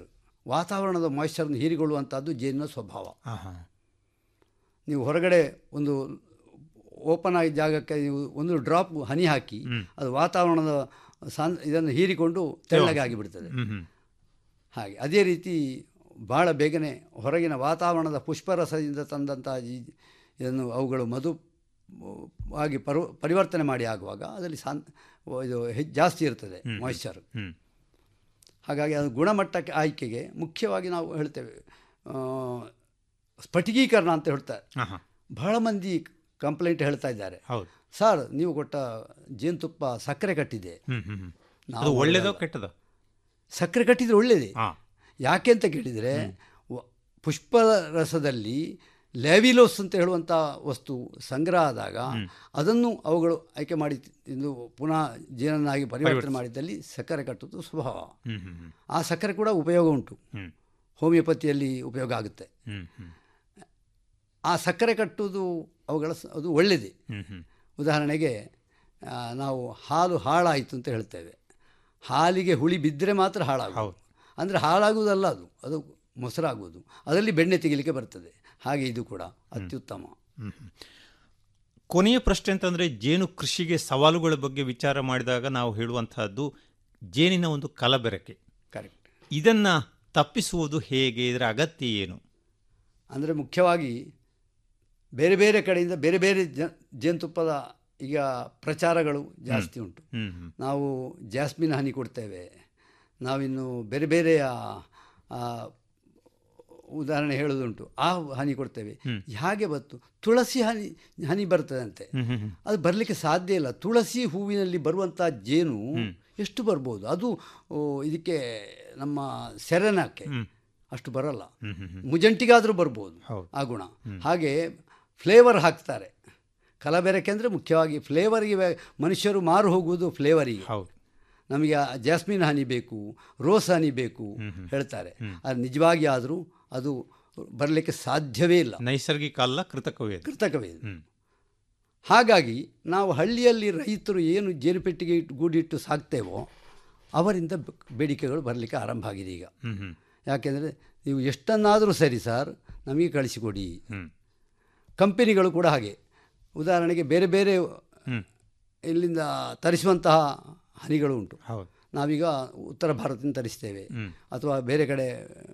Speaker 16: ವಾತಾವರಣದ ಮಾಯಿಶ್ಚರನ್ನು ಹೀರಿಕೊಳ್ಳುವಂಥದ್ದು ಜೇನಿನ ಸ್ವಭಾವ
Speaker 15: ಆಹಾ.
Speaker 16: ನೀವು ಹೊರಗಡೆ ಒಂದು ಓಪನ್ ಆಗಿ ಜಾಗಕ್ಕೆ ನೀವು ಒಂದು ಡ್ರಾಪ್ ಹನಿ ಹಾಕಿ ಅದು ವಾತಾವರಣದ ಸಾನ್ ಇದನ್ನು ಹೀರಿಕೊಂಡು ತೆಳ್ಳಗೆ ಆಗಿಬಿಡ್ತದೆ
Speaker 15: ಹ್ಮ್ ಹ್ಮ್.
Speaker 16: ಹಾಗೆ ಅದೇ ರೀತಿ ಭಾಳ ಬೇಗನೆ ಹೊರಗಿನ ವಾತಾವರಣದ ಪುಷ್ಪರಸದಿಂದ ತಂದಂಥ ಈ ಇದನ್ನು ಅವುಗಳು ಮಧು ಆಗಿ ಪರು ಪರಿವರ್ತನೆ ಮಾಡಿ ಆಗುವಾಗ ಅದರಲ್ಲಿ ಸಾನ್ ಇದು ಹೆಚ್ಚು ಜಾಸ್ತಿ ಇರ್ತದೆ
Speaker 15: ಹ್ಮ್.
Speaker 16: ಮಾಯಿಶ್ಚರ್
Speaker 15: ಹ್ಮ್.
Speaker 16: ಹಾಗಾಗಿ ಅದು ಗುಣಮಟ್ಟಕ್ಕೆ ಆಯ್ಕೆಗೆ ಮುಖ್ಯವಾಗಿ ನಾವು ಹೇಳ್ತೇವೆ ಆ, ಸ್ಫಟಿಕೀಕರಣ ಅಂತ ಹೇಳ್ತಾರೆ
Speaker 15: ಆಹಾ.
Speaker 16: ಬಹಳ ಮಂದಿ ಕಂಪ್ಲೇಂಟ್ ಹೇಳ್ತಾ ಇದ್ದಾರೆ
Speaker 15: ಹೌದು
Speaker 16: ಸರ್ ನೀವು ಕೊಟ್ಟ ಜೇನುತುಪ್ಪ ಸಕ್ಕರೆ ಕಟ್ಟಿದೆ
Speaker 15: ಹ್ಮ್ ಹ್ಮ್ ಹ್ಮ್.
Speaker 16: ನಾವು
Speaker 15: ಅದು ಒಳ್ಳೇದೋ
Speaker 16: ಒಳ್ಳೆಯಲ್ಲ.
Speaker 15: ಕೆಟ್ಟದೋ
Speaker 16: ಸಕ್ಕರೆ ಕಟ್ಟಿದ್ರೆ ಒಳ್ಳೆಯದೇ
Speaker 15: ಹಾ.
Speaker 16: ಯಾಕೆ ಅಂತ ಕೇಳಿದರೆ ಪುಷ್ಪರಸದಲ್ಲಿ ಲ್ಯಾವಿಲೋಸ್ ಅಂತ ಹೇಳುವಂಥ ವಸ್ತು ಸಂಗ್ರಹ ಆದಾಗ ಅದನ್ನು ಅವುಗಳು ಆಯ್ಕೆ ಮಾಡಿ ಇದು ಪುನಃ ಜೇನನ್ನಾಗಿ ಪರಿವರ್ತನೆ
Speaker 15: ಪರಿವರ್ತಿಸಿ.
Speaker 16: ಮಾಡಿದ್ದಲ್ಲಿ ಸಕ್ಕರೆ ಕಟ್ಟುವುದು ಸ್ವಭಾವ
Speaker 15: ಹ್ಮ್ ಹ್ಮ್ ಹ್ಮ್.
Speaker 16: ಆ ಸಕ್ಕರೆ ಕೂಡ ಉಪಯೋಗ ಉಂಟು
Speaker 15: ಹ್ಮ್.
Speaker 16: ಹೋಮಿಯೋಪತಿಯಲ್ಲಿ ಉಪಯೋಗ ಆಗುತ್ತೆ
Speaker 15: ಹ್ಮ್ ಹ್ಮ್.
Speaker 16: ಆ ಸಕ್ಕರೆ ಕಟ್ಟುವುದು ಅವುಗಳ ಸ- ಅದು ಒಳ್ಳೆಯದೇ
Speaker 15: ಹ್ಮ್ ಹ್ಮ್.
Speaker 16: ಉದಾಹರಣೆಗೆ ಆ, ನಾವು ಹಾಲು ಹಾಳಾಯಿತು ಅಂತ ಹೇಳ್ತೇವೆ ಹಾಲಿಗೆ ಹುಳಿ ಬಿದ್ದರೆ ಮಾತ್ರ ಹಾಳಾಗೋದು ಅಂದರೆ ಹಾಳಾಗುವುದಲ್ಲ ಅದು ಅದು ಮೊಸರಾಗುವುದು ಅದರಲ್ಲಿ ಬೆಣ್ಣೆ ತೆಗಿಲಿಕ್ಕೆ ಬರ್ತದೆ ಹಾಗೆ ಇದು ಕೂಡ ಅತ್ಯುತ್ತಮ
Speaker 15: ಹ್ಮ್ ಹ್ಮ್. ಕೊನೆಯ ಪ್ರಶ್ನೆ ಅಂತಂದರೆ ಜೇನು ಕೃಷಿಗೆ ಸವಾಲುಗಳ ಬಗ್ಗೆ ವಿಚಾರ ಮಾಡಿದಾಗ ನಾವು ಹೇಳುವಂತಹದ್ದು ಜೇನಿನ ಒಂದು ಕಲಬೆರಕೆ
Speaker 16: ಕರೆಕ್ಟ್
Speaker 15: ಇದನ್ನು ತಪ್ಪಿಸುವುದು ಹೇಗೆ ಇದರ ಅಗತ್ಯ ಏನು
Speaker 16: ಅಂದರೆ ಮುಖ್ಯವಾಗಿ ಬೇರೆ ಬೇರೆ ಕಡೆಯಿಂದ ಬೇರೆ ಬೇರೆ ಜ ಜೇನುತುಪ್ಪದ ಈಗ ಪ್ರಚಾರಗಳು ಜಾಸ್ತಿ ಉಂಟು
Speaker 15: ಹ್ಮ್ ಹ್ಮ್.
Speaker 16: ನಾವು ಜಾಸ್ಮಿನ್ ಹನಿ ಕೊಡ್ತೇವೆ ನಾವಿನ್ನು ಬೇರೆ ಬೇರೆಯ ಆ, ಉದಾಹರಣೆ ಹೇಳೋದುಂಟು ಆ ಹನಿ ಕೊಡ್ತೇವೆ
Speaker 15: ಹ್ಮ್.
Speaker 16: ಹಾಗೆ ಬತ್ತು ತುಳಸಿ ಹನಿ ಹನಿ ಬರ್ತದಂತೆ
Speaker 15: ಹ್ಮ್ ಹ್ಮ್ ಹ್ಮ್.
Speaker 16: ಅದು ಬರಲಿಕ್ಕೆ ಸಾಧ್ಯ ಇಲ್ಲ ತುಳಸಿ ಹೂವಿನಲ್ಲಿ ಬರುವಂಥ ಜೇನು
Speaker 15: ಹ್ಮ್.
Speaker 16: ಎಷ್ಟು ಬರ್ಬೋದು ಅದು ಓ, ಇದಕ್ಕೆ ನಮ್ಮ ಸೆರೆನಕ್ಕೆ
Speaker 15: ಹ್ಮ್.
Speaker 16: ಅಷ್ಟು ಬರಲ್ಲ
Speaker 15: ಹ್ಮ್ ಹ್ಮ್ ಹ್ಮ್.
Speaker 16: ಮುಜಂಟಿಗಾದರೂ ಬರ್ಬೋದು
Speaker 15: ಹೌದು.
Speaker 16: ಆ ಗುಣ
Speaker 15: ಹ್ಮ್.
Speaker 16: ಹಾಗೆ ಫ್ಲೇವರ್ ಹಾಕ್ತಾರೆ ಕಲಬೆರಕೆ ಅಂದರೆ ಮುಖ್ಯವಾಗಿ ಫ್ಲೇವರಿಗೆ ವೇ- ಮನುಷ್ಯರು ಮಾರು ಹೋಗುವುದು ಫ್ಲೇವರಿಗೆ
Speaker 15: ಹೌದು
Speaker 16: ನಮಗೆ ಆ ಜಾಸ್ಮಿನ್ ಹನಿ ಬೇಕು ರೋಸ್ ಹನಿ ಬೇಕು ಹೇಳ್ತಾರೆ ಅದು ನಿಜವಾಗಿ ಆದರೂ ಅದು ಬರಲಿಕ್ಕೆ ಸಾಧ್ಯವೇ ಇಲ್ಲ
Speaker 15: ನೈಸರ್ಗಿಕ ಅಲ್ಲ ಕೃತಕವೇ ಅದು.
Speaker 16: ಕೃತಕವೇ ಇದು.
Speaker 15: ಹ್ಮ್.
Speaker 16: ಹಾಗಾಗಿ ನಾವು ಹಳ್ಳಿಯಲ್ಲಿ ರೈತರು ಏನು ಜೇನುಪೆಟ್ಟಿಗೆ ಇಟ್ಟು ಗೂಡಿಟ್ಟು ಸಾಕ್ತೇವೋ ಅವರಿಂದ ಬ- ಬೇಡಿಕೆಗಳು ಬರಲಿಕ್ಕೆ ಆರಂಭ ಆಗಿದೆ ಈಗ
Speaker 15: ಹ್ಮ್ ಹ್ಮ್.
Speaker 16: ಯಾಕೆಂದರೆ ನೀವು ಎಷ್ಟನ್ನಾದರೂ ಸರಿ ಸರ್ ನಮಗೆ ಕಳಿಸಿಕೊಡಿ
Speaker 15: ಹ್ಮ್.
Speaker 16: ಕಂಪೆನಿಗಳು ಕೂಡ ಹಾಗೆ ಉದಾಹರಣೆಗೆ ಬೇರೆ ಬೇರೆ
Speaker 15: ಹ್ಮ್.
Speaker 16: ಇಲ್ಲಿಂದ ತರಿಸುವಂತಹ ಹನಿಗಳು ಉಂಟು
Speaker 15: ಹೌದು
Speaker 16: ನಾವೀಗ ಉತ್ತರ ಭಾರತದಿಂದ ತರಿಸ್ತೇವೆ
Speaker 15: ಹ್ಮ್.
Speaker 16: ಅಥವಾ ಬೇರೆ ಕಡೆ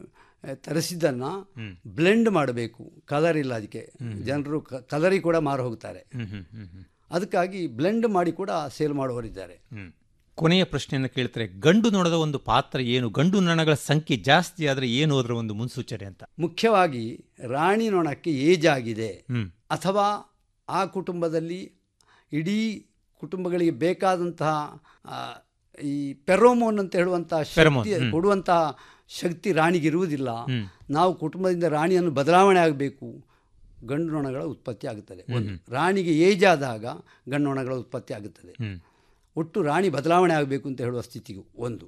Speaker 16: ಆ, ತರಿಸಿದ್ದನ್ನು
Speaker 15: ಹ್ಮ್.
Speaker 16: ಬ್ಲೆಂಡ್ ಮಾಡಬೇಕು ಕಲರ್ ಇಲ್ಲ ಅದಕ್ಕೆ ಜನರು ಕಲರಿ ಕೂಡ ಮಾರು ಹೋಗ್ತಾರೆ
Speaker 15: ಹ್ಮ್ ಹ್ಮ್ ಹ್ಮ್ ಹ್ಮ್.
Speaker 16: ಅದಕ್ಕಾಗಿ ಬ್ಲೆಂಡ್ ಮಾಡಿ ಕೂಡ ಸೇಲ್ ಮಾಡುವವರಿದ್ದಾರೆ
Speaker 15: ಹ್ಮ್. ಕೊನೆಯ ಪ್ರಶ್ನೆಯನ್ನು ಕೇಳ್ತಾರೆ ಗಂಡು ನೊಣದ ಒಂದು ಪಾತ್ರ ಏನು ಗಂಡು ನೊಣಗಳ ಸಂಖ್ಯೆ ಜಾಸ್ತಿ ಆದರೆ ಏನು ಅದರ ಒಂದು ಮುನ್ಸೂಚನೆ ಅಂತ
Speaker 16: ಮುಖ್ಯವಾಗಿ ರಾಣಿ ನೊಣಕ್ಕೆ ಏಜ್ ಆಗಿದೆ
Speaker 15: ಹ್ಮ್.
Speaker 16: ಅಥವಾ ಆ ಕುಟುಂಬದಲ್ಲಿ ಇಡೀ ಕುಟುಂಬಗಳಿಗೆ ಬೇಕಾದಂತಹ ಆ, ಈ ಪೆರೋಮೋನ್ ಅಂತ ಹೇಳುವಂತಹ
Speaker 15: Pheromone,
Speaker 16: ಶಕ್ತಿ
Speaker 15: ಹ್ಮ್.
Speaker 16: ಕೊಡುವಂತಹ ಶಕ್ತಿ ರಾಣಿಗಿರುವುದಿಲ್ಲ
Speaker 15: ಹ್ಮ್.
Speaker 16: ನಾವು ಕುಟುಂಬದಿಂದ ರಾಣಿಯನ್ನು ಬದಲಾವಣೆ ಆಗಬೇಕು ಗಂಡು ನೊಣಗಳ ಉತ್ಪತ್ತಿ ಆಗುತ್ತದೆ ಒಂದು ರಾಣಿಗೆ ಏಜ್ ಆದಾಗ ಗಂಡು ನೊಣಗಳ ಉತ್ಪತ್ತಿ ಆಗುತ್ತದೆ
Speaker 15: ಹ್ಮ್.
Speaker 16: ಒಟ್ಟು ರಾಣಿ ಬದಲಾವಣೆ ಆಗಬೇಕು ಅಂತ ಹೇಳುವ ಸ್ಥಿತಿಗೂ ಒಂದು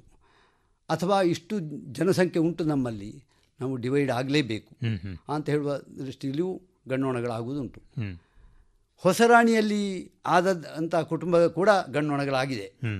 Speaker 16: ಅಥವಾ ಇಷ್ಟು ಜನಸಂಖ್ಯೆ ಉಂಟು ನಮ್ಮಲ್ಲಿ ನಾವು ಡಿವೈಡ್ ಆಗಲೇಬೇಕು
Speaker 15: ಹ್ಮ್ ಹ್ಮ್.
Speaker 16: ಅಂತ ಹೇಳುವ ದೃಷ್ಟಿಯಲ್ಲಿಯೂ ಗಣ್ಣೊಣಗಳಾಗುವುದುಂಟು
Speaker 15: ಹ್ಮ್.
Speaker 16: ಹೊಸ ರಾಣಿಯಲ್ಲಿ ಆದಂಥ ಕುಟುಂಬ ಕೂಡ ಗಣ್ಣೊಣಗಳಾಗಿದೆ
Speaker 15: ಹ್ಮ್.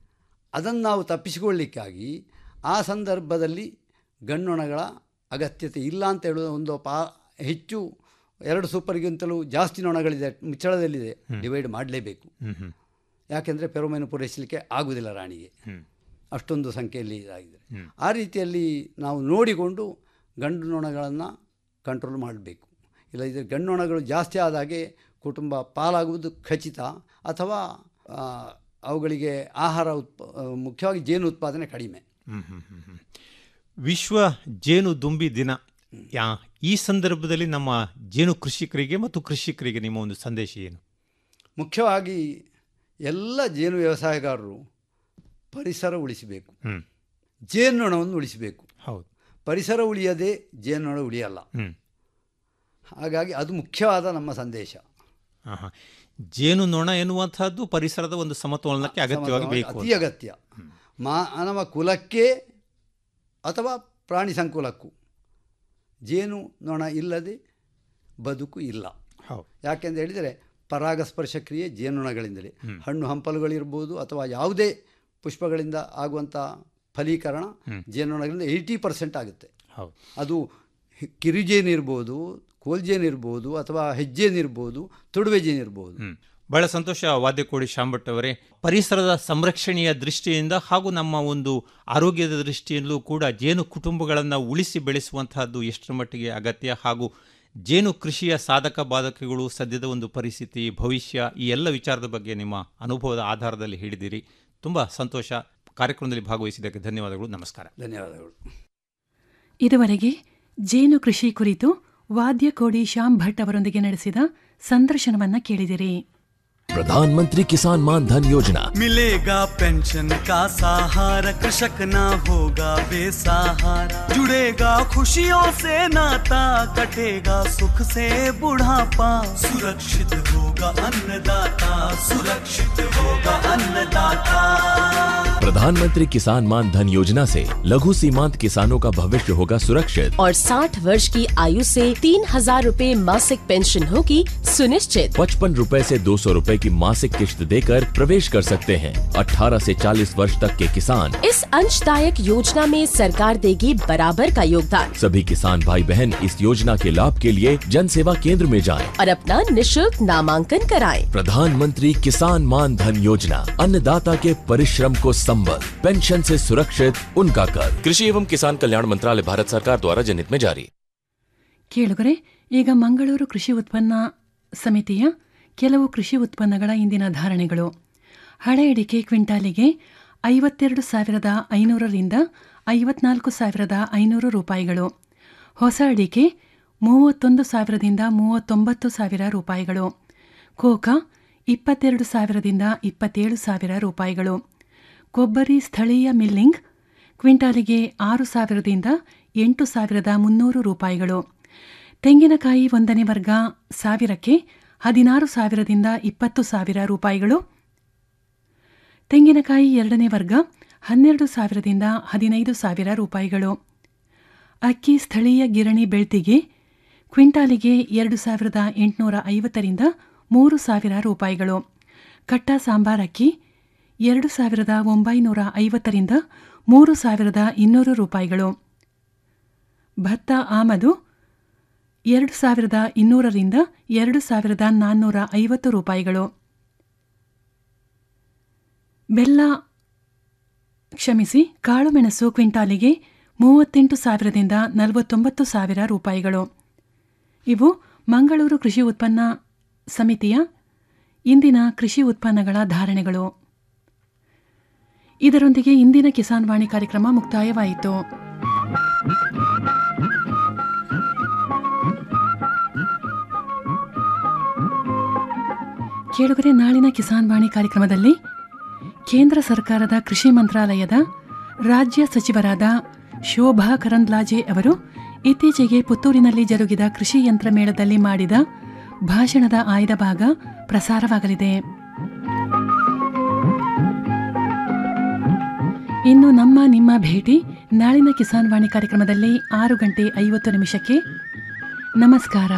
Speaker 16: ಅದನ್ನು ನಾವು ತಪ್ಪಿಸಿಕೊಳ್ಳಿಕ್ಕಾಗಿ ಆ ಸಂದರ್ಭದಲ್ಲಿ ಗಣ್ಣೊಣಗಳ ಅಗತ್ಯತೆ ಇಲ್ಲ ಅಂತ ಹೇಳುವ ಒಂದು ಪಾ ಹೆಚ್ಚು ಎರಡು ಸೂಪರ್ಗಿಂತಲೂ ಜಾಸ್ತಿ ನೊಣಗಳಿದೆ ಮುಚ್ಚಳದಲ್ಲಿದೆ ಡಿವೈಡ್ ಮಾಡಲೇಬೇಕು
Speaker 15: ಹ್ಮ್ ಹ್ಮ್.
Speaker 16: ಯಾಕೆಂದರೆ ಪೆರೋಮೇನು ಪೂರೈಸಲಿಕ್ಕೆ ಆಗುವುದಿಲ್ಲ ರಾಣಿಗೆ
Speaker 15: ಹ್ಮ್.
Speaker 16: ಅಷ್ಟೊಂದು ಸಂಖ್ಯೆಯಲ್ಲಿ ಇದಾಗಿದೆ
Speaker 15: ಹ್ಮ್.
Speaker 16: ಆ ರೀತಿಯಲ್ಲಿ ನಾವು ನೋಡಿಕೊಂಡು ಗಂಡು ನೊಣಗಳನ್ನು ಕಂಟ್ರೋಲ್ ಮಾಡಬೇಕು ಇಲ್ಲದಿದ್ದರೆ ಗಂಡು ನೊಣಗಳು ಜಾಸ್ತಿ ಆದಾಗೆ ಕುಟುಂಬ ಪಾಲಾಗುವುದು ಖಚಿತ ಅಥವಾ ಆ, ಅವುಗಳಿಗೆ ಆಹಾರ ಉತ್ಪ ಆ, ಮುಖ್ಯವಾಗಿ ಜೇನು ಉತ್ಪಾದನೆ ಕಡಿಮೆ
Speaker 15: ಹ್ಮ್ ಹ್ಮ್ ಹ್ಮ್ ಹ್ಮ್. ವಿಶ್ವ ಜೇನು ದುಂಬಿ ದಿನ ಯಾ ಈ ಸಂದರ್ಭದಲ್ಲಿ ನಮ್ಮ ಜೇನು ಕೃಷಿಕರಿಗೆ ಮತ್ತು ಕೃಷಿಕರಿಗೆ ನಿಮ್ಮ ಒಂದು ಸಂದೇಶ ಏನು
Speaker 16: ಮುಖ್ಯವಾಗಿ ಎಲ್ಲ ಜೇನು ವ್ಯವಸಾಯಗಾರರು ಪರಿಸರ ಉಳಿಸಬೇಕು
Speaker 15: ಹ್ಮ್.
Speaker 16: ಜೇನುನೊಣವನ್ನು ಉಳಿಸಬೇಕು
Speaker 15: ಹೌದು
Speaker 16: ಪರಿಸರ ಉಳಿಯದೆ ಜೇನುನೊಣ ಉಳಿಯಲ್ಲ
Speaker 15: ಹ್ಮ್.
Speaker 16: ಹಾಗಾಗಿ ಅದು ಮುಖ್ಯವಾದ ನಮ್ಮ ಸಂದೇಶ
Speaker 15: ಆಹಾ. ಜೇನು ನೊಣ ಎನ್ನುವಂತಹದ್ದು ಪರಿಸರದ ಒಂದು ಸಮತೋಲನಕ್ಕೆ ಅಗತ್ಯವಾಗಿ ಬೇಕು
Speaker 16: ಅತಿ
Speaker 15: ಅಂತ.
Speaker 16: ಅಗತ್ಯ ಮಾನವ ಕುಲಕ್ಕೆ ಅಥವಾ ಪ್ರಾಣಿ ಸಂಕುಲಕ್ಕೂ ಜೇನು ನೊಣ ಇಲ್ಲದೆ ಬದುಕು ಇಲ್ಲ
Speaker 15: ಹೌದು
Speaker 16: ಯಾಕೆಂತ ಹೇಳಿದರೆ ಪರಾಗಸ್ಪರ್ಶ ಕ್ರಿಯೆ ಜೇನುನೊಣಗಳಿಂದಲೇ ಹಣ್ಣು ಹಂಪಲುಗಳಿರ್ಬೋದು ಅಥವಾ ಯಾವುದೇ ಪುಷ್ಪಗಳಿಂದ ಆಗುವಂಥ ಫಲೀಕರಣ ಜೇನುನೊಣಗಳಿಂದ ಏಯ್ಟಿ ಪರ್ಸೆಂಟ್ ಆಗುತ್ತೆ
Speaker 15: ಹೌದು
Speaker 16: ಅದು ಹಿ- ಕಿರುಜೇನು ಇರ್ಬೋದು ಕೋಲ್ಜೇನು ಇರ್ಬೋದು ಅಥವಾ ಹೆಜ್ಜೇನು ಇರ್ಬೋದು ತುಡುವೆ ಜೇನು ಇರ್ಬೋದು
Speaker 15: ಹ್ಮ್. ಬಹಳ ಸಂತೋಷ ವಾದ್ಯಕೋಡಿ ಶಾಂಭಟ್ ಅವರೇ ಪರಿಸರದ ಸಂರಕ್ಷಣೆಯ ದೃಷ್ಟಿಯಿಂದ ಹಾಗೂ ನಮ್ಮ ಒಂದು ಆರೋಗ್ಯದ ದೃಷ್ಟಿಯಲ್ಲೂ ಕೂಡ ಜೇನು ಕುಟುಂಬಗಳನ್ನು ಉಳಿಸಿ ಬೆಳೆಸುವಂತಹದ್ದು ಎಷ್ಟರ ಮಟ್ಟಿಗೆ ಅಗತ್ಯ ಹಾಗೂ ಜೇನು ಕೃಷಿಯ ಸಾಧಕ ಬಾಧಕಗಳು ಸದ್ಯದ ಒಂದು ಪರಿಸ್ಥಿತಿ ಭವಿಷ್ಯ ಈ ಎಲ್ಲ ವಿಚಾರದ ಬಗ್ಗೆ ನಿಮ್ಮ ಅನುಭವದ ಆಧಾರದಲ್ಲಿ ಹೇಳಿದಿರಿ ತುಂಬ ಸಂತೋಷ ಕಾರ್ಯಕ್ರಮದಲ್ಲಿ ಭಾಗವಹಿಸಿದ್ದಕ್ಕೆ ಧನ್ಯವಾದಗಳು ನಮಸ್ಕಾರ
Speaker 16: ಧನ್ಯವಾದಗಳು
Speaker 4: ಇದುವರೆಗೆ ಜೇನು ಕೃಷಿ ಕುರಿತು ವಾದ್ಯಕೋಡಿ ಶ್ಯಾಮ್ ಭಟ್ ಅವರೊಂದಿಗೆ ನಡೆಸಿದ ಸಂದರ್ಶನವನ್ನ ಕೇಳಿದಿರಿ
Speaker 10: प्रधानमंत्री किसान मान धन योजना
Speaker 17: मिलेगा पेंशन का सहारा कृषक ना होगा बेसहारा जुड़ेगा खुशियों से नाता कटेगा सुख से बुढ़ापा सुरक्षित होगा अन्नदाता सुरक्षित होगा अन्नदाता
Speaker 10: प्रधानमंत्री किसान मान धन योजना से लघु सीमांत किसानों का भविष्य होगा सुरक्षित
Speaker 18: और 60 वर्ष की आयु से तीन हजार रूपए मासिक पेंशन होगी सुनिश्चित
Speaker 10: पचपन रूपए से दो सौ रूपए की मासिक किश्त देकर प्रवेश कर सकते हैं 18 से 40 वर्ष तक के किसान
Speaker 18: इस अंशदायक योजना में सरकार देगी बराबर का योगदान
Speaker 10: सभी किसान भाई बहन इस योजना के लाभ के लिए जन सेवा केंद्र में जाएं।
Speaker 18: और अपना निशुल्क नामांकन कराएं।
Speaker 10: प्रधानमंत्री किसान मान धन योजना अन्नदाता के परिश्रम को संबल पेंशन से सुरक्षित उनका कर कृषि एवं किसान कल्याण मंत्रालय भारत सरकार द्वारा जनहित में जारी
Speaker 4: ಕೇಳುಗರೆ ಈಗ ಮಂಗಳೂರು ಕೃಷಿ ಉತ್ಪನ್ನ ಸಮಿತಿಯ ಕೆಲವು ಕೃಷಿ ಉತ್ಪನ್ನಗಳ ಇಂದಿನ ಧಾರಣೆಗಳು ಹಳೆ ಅಡಿಕೆ ಕ್ವಿಂಟಾಲಿಗೆ ಐವತ್ತೆರಡು ಸಾವಿರದ ಐನೂರರಿಂದ ಐವತ್ನಾಲ್ಕು ಸಾವಿರದ ಐನೂರು ರೂಪಾಯಿಗಳು ಹೊಸ ಅಡಿಕೆ ಮೂವತ್ತೊಂದು ಸಾವಿರದಿಂದ ಮೂವತ್ತೊಂಬತ್ತು ಸಾವಿರ ರೂಪಾಯಿಗಳು ಕೋಕಾ ಇಪ್ಪತ್ತೆರಡು ಸಾವಿರದಿಂದ ಇಪ್ಪತ್ತೇಳು ಸಾವಿರ ರೂಪಾಯಿಗಳು ಕೊಬ್ಬರಿ ಸ್ಥಳೀಯ ಮಿಲ್ಲಿಂಗ್ ಕ್ವಿಂಟಾಲಿಗೆ ಆರು ಸಾವಿರದಿಂದ ಎಂಟು ಸಾವಿರದ ಮುನ್ನೂರು ರೂಪಾಯಿಗಳು ತೆಂಗಿನಕಾಯಿ ಒಂದನೇ ವರ್ಗ ಸಾವಿರಕ್ಕೆ ಹದಿನಾರು ಸಾವಿರದಿಂದ ಇಪ್ಪತ್ತು ಸಾವಿರ ರೂಪಾಯಿಗಳು ತೆಂಗಿನಕಾಯಿ ಎರಡನೇ ವರ್ಗ ಹನ್ನೆರಡು ಸಾವಿರದಿಂದ ಹದಿನೈದು ಸಾವಿರ ರೂಪಾಯಿಗಳು ಅಕ್ಕಿ ಸ್ಥಳೀಯ ಗಿರಣಿ ಬೆಳ್ತಿಗೆ ಕ್ವಿಂಟಾಲಿಗೆ ಎರಡು ಸಾವಿರದ ಎಂಟುನೂರ ಐವತ್ತರಿಂದ ಮೂರು ಸಾವಿರ ರೂಪಾಯಿಗಳು ಕಟ್ಟ ಸಾಂಬಾರ್ ಅಕ್ಕಿ ಎರಡು ಸಾವಿರದ ಒಂಬೈನೂರ ಐವತ್ತರಿಂದ ಮೂರು ಸಾವಿರದ ಇನ್ನೂರು ರೂಪಾಯಿಗಳು ಭತ್ತ ಆಮದು ಎರಡು ಸಾವಿರದ ಇನ್ನೂರರಿಂದ ಎರಡು ಸಾವಿರದ ನಾನ್ನೂರ ಐವತ್ತು ರೂಪಾಯಿಗಳು ಬೆಲ್ಲ ಕ್ಷಮಿಸಿ ಕಾಳುಮೆಣಸು ಕ್ವಿಂಟಾಲಿಗೆ ಮೂವತ್ತೆಂಟು ಸಾವಿರದಿಂದ ನಲವತ್ತೊಂಬತ್ತು ಸಾವಿರ ರೂಪಾಯಿಗಳು ಇವು ಮಂಗಳೂರು ಕೃಷಿ ಉತ್ಪನ್ನ ಸಮಿತಿಯ ಇಂದಿನ ಕೃಷಿ ಉತ್ಪನ್ನಗಳ ಧಾರಣೆಗಳು ಇದರೊಂದಿಗೆ ಇಂದಿನ ಕಿಸಾನ್ ವಾಣಿ ಕಾರ್ಯಕ್ರಮ ಮುಕ್ತಾಯವಾಯಿತು ಕೇಳುಗರೆ ನಾಳಿನ ಕಿಸಾನ್ ವಾಣಿ ಕಾರ್ಯಕ್ರಮದಲ್ಲಿ ಕೇಂದ್ರ ಸರ್ಕಾರದ ಕೃಷಿ ಮಂತ್ರಾಲಯದ ರಾಜ್ಯ ಸಚಿವರಾದ ಶೋಭಾ ಕರಂದ್ಲಾಜೆ ಅವರು ಇತ್ತೀಚೆಗೆ ಪುತ್ತೂರಿನಲ್ಲಿ ಜರುಗಿದ ಕೃಷಿ ಯಂತ್ರ ಮೇಳದಲ್ಲಿ ಮಾಡಿದ ಭಾಷಣದ ಆಯ್ದ ಭಾಗ ಪ್ರಸಾರವಾಗಲಿದೆ ಇನ್ನು ನಮ್ಮ ನಿಮ್ಮ ಭೇಟಿ ನಾಳಿನ ಕಿಸಾನ್ ವಾಣಿ ಕಾರ್ಯಕ್ರಮದಲ್ಲಿ ಆರು ಗಂಟೆ ಐವತ್ತು ನಿಮಿಷಕ್ಕೆ ನಮಸ್ಕಾರ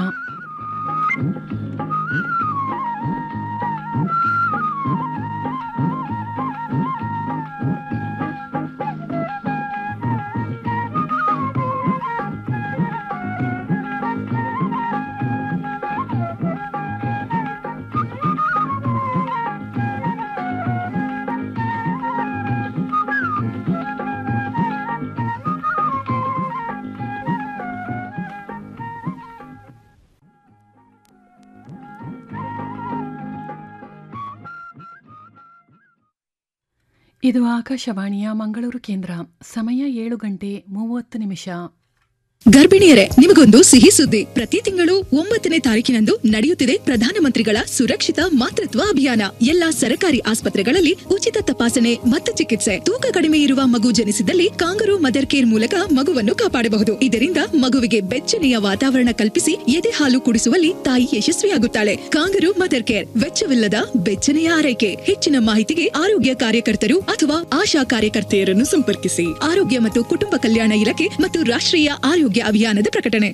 Speaker 4: ಇದು ಆಕಾಶವಾಣಿಯ ಮಂಗಳೂರು ಕೇಂದ್ರ ಸಮಯ ಏಳು ಗಂಟೆ ಮೂವತ್ತು ನಿಮಿಷ
Speaker 5: ಗರ್ಭಿಣಿಯರೇ ನಿಮಗೊಂದು ಸಿಹಿ ಸುದ್ದಿ ಪ್ರತಿ ತಿಂಗಳು ಒಂಬತ್ತನೇ ತಾರೀಕಿನಂದು ನಡೆಯುತ್ತಿದೆ ಪ್ರಧಾನಮಂತ್ರಿಗಳ ಸುರಕ್ಷಿತ ಮಾತೃತ್ವ ಅಭಿಯಾನ ಎಲ್ಲಾ ಸರಕಾರಿ ಆಸ್ಪತ್ರೆಗಳಲ್ಲಿ ಉಚಿತ ತಪಾಸಣೆ ಮತ್ತು ಚಿಕಿತ್ಸೆ ತೂಕ ಕಡಿಮೆ ಇರುವ ಮಗು ಜನಿಸಿದಲ್ಲಿ ಕಾಂಗರು ಮದರ್ ಕೇರ್ ಮೂಲಕ ಮಗುವನ್ನು ಕಾಪಾಡಬಹುದು ಇದರಿಂದ ಮಗುವಿಗೆ ಬೆಚ್ಚನೆಯ ವಾತಾವರಣ ಕಲ್ಪಿಸಿ ಎದೆ ಹಾಲು ಕುಡಿಸುವಲ್ಲಿ ತಾಯಿ ಯಶಸ್ವಿಯಾಗುತ್ತಾಳೆ ಕಾಂಗರು ಮದರ್ ಕೇರ್ ವೆಚ್ಚವಿಲ್ಲದ ಬೆಚ್ಚನೆಯ ಆರೈಕೆ ಹೆಚ್ಚಿನ ಮಾಹಿತಿಗೆ ಆರೋಗ್ಯ ಕಾರ್ಯಕರ್ತರು ಅಥವಾ ಆಶಾ ಕಾರ್ಯಕರ್ತೆಯರನ್ನು ಸಂಪರ್ಕಿಸಿ ಆರೋಗ್ಯ ಮತ್ತು ಕುಟುಂಬ ಕಲ್ಯಾಣ ಇಲಾಖೆ ಮತ್ತು ರಾಷ್ಟ್ರೀಯ ಆರೋಗ್ಯ ಅಭಿಯಾನದ ಪ್ರಕಟಣೆ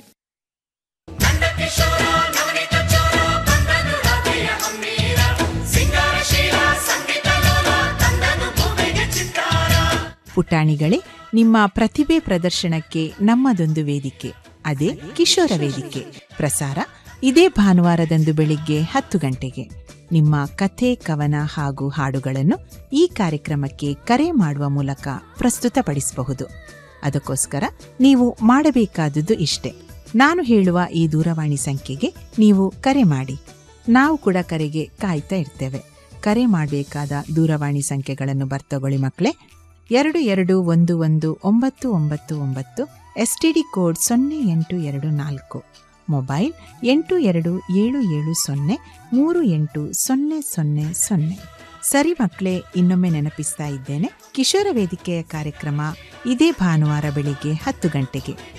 Speaker 19: ಪುಟಾಣಿಗಳೇ ನಿಮ್ಮ ಪ್ರತಿಭೆ ಪ್ರದರ್ಶನಕ್ಕೆ ನಮ್ಮದೊಂದು ವೇದಿಕೆ ಅದೇ ಕಿಶೋರ ವೇದಿಕೆ ಪ್ರಸಾರ ಇದೇ ಭಾನುವಾರದಂದು ಬೆಳಿಗ್ಗೆ ಹತ್ತು ಗಂಟೆಗೆ ನಿಮ್ಮ ಕಥೆ ಕವನ ಹಾಗೂ ಹಾಡುಗಳನ್ನು ಈ ಕಾರ್ಯಕ್ರಮಕ್ಕೆ ಕರೆ ಮಾಡುವ ಮೂಲಕ ಪ್ರಸ್ತುತಪಡಿಸಬಹುದು ಅದಕ್ಕೋಸ್ಕರ ನೀವು ಮಾಡಬೇಕಾದುದು ಇಷ್ಟೇ ನಾನು ಹೇಳುವ ಈ ದೂರವಾಣಿ ಸಂಖ್ಯೆಗೆ ನೀವು ಕರೆ ಮಾಡಿ ನಾವು ಕೂಡ ಕರೆಗೆ ಕಾಯ್ತಾ ಇರ್ತೇವೆ ಕರೆ ಮಾಡಬೇಕಾದ ದೂರವಾಣಿ ಸಂಖ್ಯೆಗಳನ್ನು ಬರ್ತಗೊಳ್ಳಿ ಮಕ್ಕಳೇ ಎರಡು ಎರಡು ಒಂದು ಒಂದು ಒಂಬತ್ತು ಒಂಬತ್ತು ಒಂಬತ್ತು ಎಸ್ ಟಿ ಡಿ ಕೋಡ್ ಸೊನ್ನೆ ಎಂಟು ಎರಡು ನಾಲ್ಕು ಮೊಬೈಲ್ ಎಂಟು ಎರಡು ಏಳು ಏಳು ಸೊನ್ನೆ ಮೂರು ಎಂಟು ಸೊನ್ನೆ ಸೊನ್ನೆ ಸೊನ್ನೆ ಸರಿ ಮಕ್ಕಳೇ ಇನ್ನೊಮ್ಮೆ ನೆನಪಿಸ್ತಾ ಇದ್ದೇನೆ ಕಿಶೋರ ವೇದಿಕೆಯ ಕಾರ್ಯಕ್ರಮ ಇದೇ ಭಾನುವಾರ ಬೆಳಿಗ್ಗೆ ಹತ್ತು ಗಂಟೆಗೆ